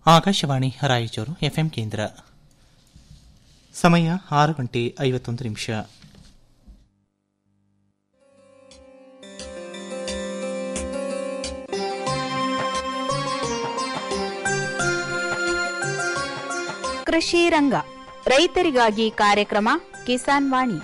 Akashvani Raichur FM ಕೇಂದ್ರ ಸಮಯ ಆರು ಗಂಟೆ ಐವತ್ತೊಂದು ನಿಮಿಷ ಕೃಷಿ ರಂಗ ರೈತರಿಗಾಗಿ ಕಾರ್ಯಕ್ರಮ ಕಿಸಾನ್ ವಾಣಿ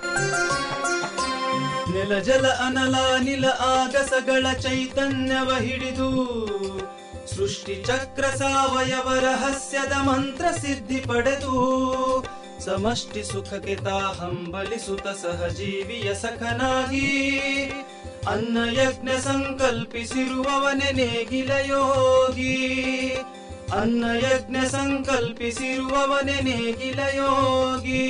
ನೆಲ ಜಲ ಅನಲ ನಿಲ ಆಗಸಗಳ ಚೈತನ್ಯವ ಹಿಡಿದು ಸೃಷ್ಟಿ ಚಕ್ರ ಸಾವಯವ ರಹಸ್ಯದ ಮಂತ್ರ ಸಿದ್ಧಿ ಪಡೆದು ಸಮಷ್ಟಿ ಸುಖಕ್ಕೆ ತಾ ಹಂಬಲಿಸುತ್ತ ಸಹಜೀವಿಯ ಸಖನಾಗಿ ಅನ್ನ ಯಜ್ಞ ಸಂಕಲ್ಪಿಸಿರುವವನೆ ನೇಗಿಲ ಯೋಗಿ ಅನ್ನ ಯಜ್ಞ ಸಂಕಲ್ಪಿಸಿರುವವನೆ ನೇಗಿಲ ಯೋಗಿ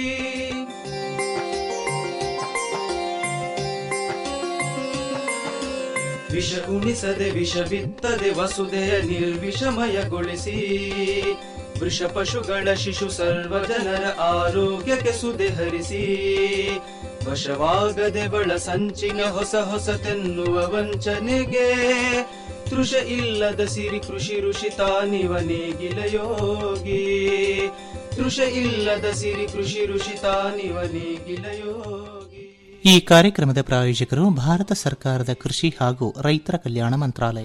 ವಿಷ ಉಣಿಸದೆ ವಿಷ ಬಿತ್ತದೆ ವಸುದೆಯ ನಿರ್ವಿಷಮಯಗೊಳಿಸಿ ವೃಷ ಪಶುಗಳ ಶಿಶು ಸರ್ವ ಜನರ ಆರೋಗ್ಯಕ್ಕೆ ಸುದೆ ಹರಿಸಿ ವಶವಾಗದೆ ಬಳ ಸಂಚಿನ ಹೊಸ ಹೊಸತೆನ್ನುವ ವಂಚನೆಗೆ ತೃಷ ಇಲ್ಲದ ಸಿರಿ ಕೃಷಿ ಋಷಿ ತಾನಿವ ನೇಗಿಲ ಯೋಗಿ ತೃಷ ಇಲ್ಲದ ಸಿರಿ ಕೃಷಿ ಋಷಿ ತಾನಿವ ನೇಗಿಲ ಯೋಗಿ ಈ ಕಾರ್ಯಕ್ರಮದ ಪ್ರಾಯೋಜಕರು ಭಾರತ ಸರ್ಕಾರದ ಕೃಷಿ ಹಾಗೂ ರೈತರ ಕಲ್ಯಾಣ ಮಂತ್ರಾಲಯ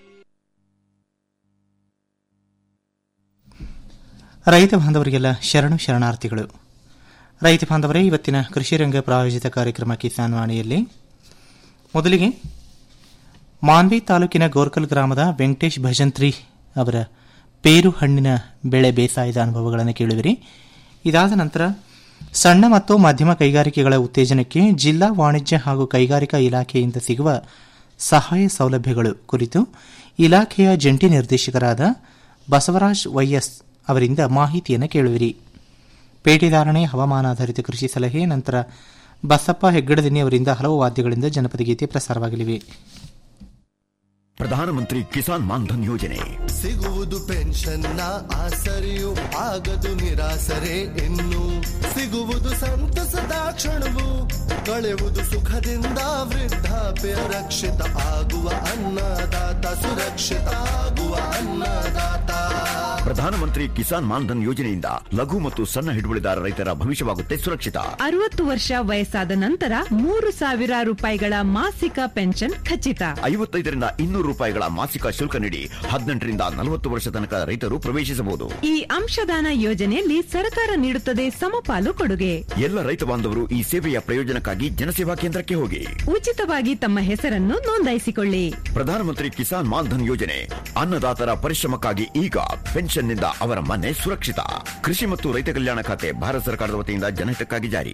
ರೈತ ಬಾಂಧವರಿಗೆಲ್ಲ ಶರಣು ಶರಣಾರ್ಥಿಗಳು ರೈತ ಬಾಂಧವರೇ ಇವತ್ತಿನ ಕೃಷಿ ರಂಗ ಪ್ರಾಯೋಜಿತ ಕಾರ್ಯಕ್ರಮ ಕಿಸಾನ್ ವಾಣಿಯಲ್ಲಿ ಮೊದಲಿಗೆ ಮಾನ್ವಿ ತಾಲೂಕಿನ ಗೋರ್ಕಲ್ ಗ್ರಾಮದ ವೆಂಕಟೇಶ್ ಭಜಂತ್ರಿ ಅವರ ಪೇರು ಹಣ್ಣಿನ ಬೆಳೆ ಬೇಸಾಯದ ಅನುಭವಗಳನ್ನು ಕೇಳುವಿರಿ ಇದಾದ ನಂತರ ಸಣ್ಣ ಮತ್ತು ಮಧ್ಯಮ ಕೈಗಾರಿಕೆಗಳ ಉತ್ತೇಜನಕ್ಕೆ ಜಿಲ್ಲಾ ವಾಣಿಜ್ಯ ಹಾಗೂ ಕೈಗಾರಿಕಾ ಇಲಾಖೆಯಿಂದ ಸಿಗುವ ಸಹಾಯ ಸೌಲಭ್ಯಗಳು ಕುರಿತು ಇಲಾಖೆಯ ಜಂಟಿ ನಿರ್ದೇಶಕರಾದ ಬಸವರಾಜ್ ವೈಎಸ್ ಅವರಿಂದ ಮಾಹಿತಿಯನ್ನು ಕೇಳುವಿರಿ ಪೇಟೆದಾರಣೆ ಹವಾಮಾನಾಧಾರಿತ ಕೃಷಿ ಸಲಹೆ ನಂತರ ಬಸಪ್ಪ ಹೆಗ್ಗಡದಿನಿ ಅವರಿಂದ ಹಲವು ವಾದ್ಯಗಳಿಂದ ಜನಪದ ಗೀತೆ ಪ್ರಸಾರವಾಗಲಿವೆ ಪ್ರಧಾನಮಂತ್ರಿ ಕಿಸಾನ್ ಮಾನ್ಧನ್ ಯೋಜನೆ ಸಿಗುವುದು ಪೆನ್ಷನ್ನ ಆಸರೆಯು ಆಗದು ನಿರಾಸರೆ ಇನ್ನು ಸಿಗುವುದು ಸಂತಸದ ಕ್ಷಣವು ಕಳೆಯುವುದು ಸುಖದಿಂದ ವೃದ್ಧಾಪ್ಯ ರಕ್ಷಿತ ಆಗುವ ಅನ್ನದಾತ ಸುರಕ್ಷಿತ ಆಗುವ ಅನ್ನದಾತ ಪ್ರಧಾನಮಂತ್ರಿ ಕಿಸಾನ್ ಮಾನ್ಧನ್ ಯೋಜನೆಯಿಂದ ಲಘು ಮತ್ತು ಸಣ್ಣ ಹಿಡುವಳಿದಾರ ರೈತರ ಭವಿಷ್ಯವಾಗುತ್ತೆ ಸುರಕ್ಷಿತ ಅರವತ್ತು ವರ್ಷ ವಯಸ್ಸಾದ ನಂತರ ಮೂರು ಸಾವಿರ ರೂಪಾಯಿಗಳ ಮಾಸಿಕ ಪೆನ್ಷನ್ ಖಚಿತ ಐವತ್ತೈದರಿಂದ ಇನ್ನೂರು ರೂಪಾಯಿಗಳ ಮಾಸಿಕ ಶುಲ್ಕ ನೀಡಿ ಹದಿನೆಂಟರಿಂದ ನಲವತ್ತು ವರ್ಷ ತನಕ ರೈತರು ಪ್ರವೇಶಿಸಬಹುದು ಈ ಅಂಶದಾನ ಯೋಜನೆಯಲ್ಲಿ ಸರ್ಕಾರ ನೀಡುತ್ತದೆ ಸಮಪಾಲು ಕೊಡುಗೆ ಎಲ್ಲ ರೈತ ಬಾಂಧವರು ಈ ಸೇವೆಯ ಪ್ರಯೋಜನಕ್ಕಾಗಿ ಜನಸೇವಾ ಕೇಂದ್ರಕ್ಕೆ ಹೋಗಿ ಉಚಿತವಾಗಿ ತಮ್ಮ ಹೆಸರನ್ನು ನೋಂದಾಯಿಸಿಕೊಳ್ಳಿ ಪ್ರಧಾನಮಂತ್ರಿ ಕಿಸಾನ್ ಮಾನ್ಧನ್ ಯೋಜನೆ ಅನ್ನದಾತರ ಪರಿಶ್ರಮಕ್ಕಾಗಿ ಈಗ ಪೆನ್ಷನ್ನಿಂದ ಅವರ ಮನೆ ಸುರಕ್ಷಿತ ಕೃಷಿ ಮತ್ತು ರೈತ ಕಲ್ಯಾಣ ಖಾತೆ ಭಾರತ ಸರ್ಕಾರದ ವತಿಯಿಂದ ಜನಹಿತಕ್ಕಾಗಿ ಜಾರಿ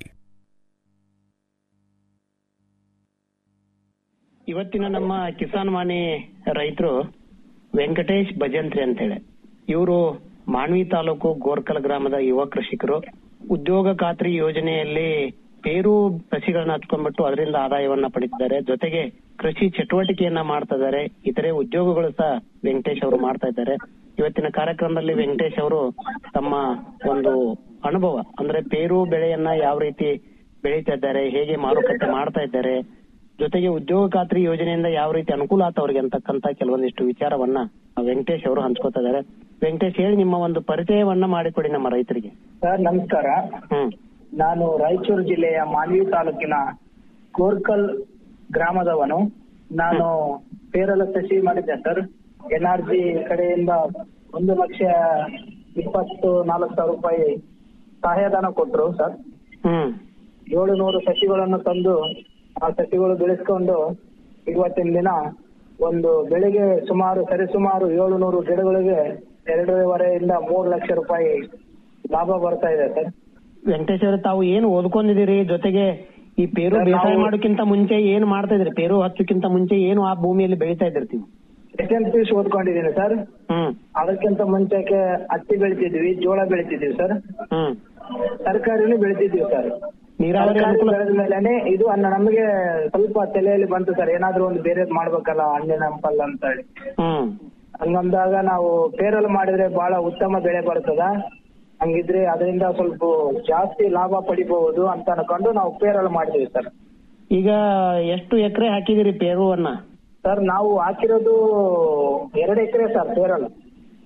ಇವತ್ತಿನ ನಮ್ಮ ಕಿಸಾನ್ ವಾಣಿ ರೈತರು ವೆಂಕಟೇಶ್ ಭಜಂತ್ರಿ ಅಂತೇಳಿ ಇವರು ಮಾನ್ವಿ ತಾಲೂಕು ಗೋರ್ಕಲ್ ಗ್ರಾಮದ ಯುವ ಕೃಷಿಕರು ಉದ್ಯೋಗ ಖಾತ್ರಿ ಯೋಜನೆಯಲ್ಲಿ ಪೇರು ಸಸಿಗಳನ್ನ ಹಚ್ಕೊಂಡ್ಬಿಟ್ಟು ಅದರಿಂದ ಆದಾಯವನ್ನ ಪಡಿತಿದ್ದಾರೆ ಜೊತೆಗೆ ಕೃಷಿ ಚಟುವಟಿಕೆಯನ್ನ ಮಾಡ್ತಾ ಇದ್ದಾರೆ ಇತರೆ ಉದ್ಯೋಗಗಳು ಸಹ ವೆಂಕಟೇಶ್ ಅವರು ಮಾಡ್ತಾ ಇದ್ದಾರೆ ಇವತ್ತಿನ ಕಾರ್ಯಕ್ರಮದಲ್ಲಿ ವೆಂಕಟೇಶ್ ಅವರು ತಮ್ಮ ಒಂದು ಅನುಭವ ಅಂದ್ರೆ ಪೇರು ಬೆಳೆಯನ್ನ ಯಾವ ರೀತಿ ಬೆಳೀತಾ ಇದ್ದಾರೆ ಹೇಗೆ ಮಾರುಕಟ್ಟೆ ಮಾಡ್ತಾ ಇದ್ದಾರೆ ಜೊತೆಗೆ ಉದ್ಯೋಗ ಖಾತ್ರಿ ಯೋಜನೆಯಿಂದ ಯಾವ ರೀತಿ ಅನುಕೂಲ ಆತ ಅವ್ರಿಗೆ ಅಂತಕ್ಕಂತ ಕೆಲವೊಂದಿಷ್ಟು ವಿಚಾರವನ್ನ ವೆಂಕಟೇಶ್ ಅವರು ಹಂಚ್ಕೋತಾ ಇದ್ದಾರೆ ವೆಂಕಟೇಶ್ ಹೇಳಿ ನಿಮ್ಮ ಒಂದು ಪರಿಚಯವನ್ನ ಮಾಡಿಕೊಡಿ ನಮ್ಮ ರೈತರಿಗೆ ಸರ್ ನಮಸ್ಕಾರ ಹ್ಮ್ ನಾನು ರಾಯಚೂರು ಜಿಲ್ಲೆಯ ಮಾನ್ವಿ ತಾಲೂಕಿನ ಕೋರ್ಕಲ್ ಗ್ರಾಮದವನು ನಾನು ಪೇರಲ ಸಸಿ ಮಾಡಿದ್ದೆ ಸರ್ ಎನ್ ಆರ್ ಜಿ ಕಡೆಯಿಂದ ಒಂದು ಲಕ್ಷ ಇಪ್ಪತ್ತು ನಾಲ್ಕು ಸಾವಿರ ರೂಪಾಯಿ ಸಹಾಯಧನ ಕೊಟ್ರು ಸರ್ ಹ್ಮ್ ಏಳು ನೂರು ಸಸಿಗಳನ್ನು ತಂದು ಆ ಸಸಿಗಳು ಬೆಳೆಸ್ಕೊಂಡು ಇವತ್ತಿನ ದಿನ ಒಂದು ಬೆಳೆಗೆ ಸುಮಾರು ಸರಿಸುಮಾರು ಏಳು ನೂರು ಗಿಡಗಳಿಗೆ ಎರಡೂವರೆಯಿಂದ ಮೂರು ಲಕ್ಷ ರೂಪಾಯಿ ಲಾಭ ಬರ್ತಾ ಇದೆ ಸರ್ ವೆಂಕಟೇಶ್ ಅವರೇ ತಾವು ಏನು ಓದ್ಕೊಂಡಿದ್ದೀರಿ ಜೊತೆಗೆ ಈ ಪೇರು ಸರ್, ಬೇಸಾಯ ನಾವು- ಮಾಡೋಕ್ಕಿಂತ ಮುಂಚೆ ಏನು ಮಾಡ್ತಾ ಇದ್ರಿ ಪೇರು ಹಚ್ಚಕ್ಕಿಂತ ಮುಂಚೆ ಏನು ಆ ಭೂಮಿಯಲ್ಲಿ ಬೆಳೀತಾ ಇದ್ದಿರ್ತೀವಿ ಎಸ್ ಎನ್ ಪಿ ಓದ್ಕೊಂಡಿದ್ದೀನಿ ಸರ್ ಹ್ಮ್ ಅದಕ್ಕಿಂತ ಮುಂಚೆಗೆ ಹತ್ತಿ ಬೆಳಿತಿದ್ವಿ ಜೋಳ ಬೆಳಿತಿದ್ವಿ ಸರ್ ಹ್ಮ್ ತರಕಾರಿನೂ ಬೆಳಿತಿದ್ವಿ ಸರ್ ನೀರಾವರಿ ತರಕಾರಿ ಅನುಕೂಲ ಬೆಳೆದ ಮೇಲೆನೆ ಇದು ಅನ್ನ ನಮಗೆ ಸ್ವಲ್ಪ ತಲೆಯಲ್ಲಿ ಬಂತು ಸರ್ ಏನಾದ್ರೂ ಒಂದು ಬೇರೆ ಮಾಡ್ಬೇಕಲ್ಲ ಹಣ್ಣಿನ ಹಂಪಲ್ ಅಂತ ಹೇಳಿ ಹ್ಮ್ ಹಂಗಂದಾಗ ನಾವು ಪೇರಲ್ ಮಾಡಿದ್ರೆ ಬಹಳ ಉತ್ತಮ ಬೆಳೆ ಬರ್ತದ ಹಂಗಿದ್ರೆ ಅದರಿಂದ ಸ್ವಲ್ಪ ಜಾಸ್ತಿ ಲಾಭ ಪಡಿಬಹುದು ಅಂತ ಅನ್ಕೊಂಡು ನಾವು ಪೇರಲ್ ಮಾಡಿದ್ವಿ ಸರ್ ಈಗ ಎಷ್ಟು ಎಕರೆ ಹಾಕಿದಿರಿ ಪೇರುವನ್ನ ಸರ್ ನಾವು ಹಾಕಿರೋದು ಎರಡು ಎಕರೆ ಸರ್ ಪೇರಲ್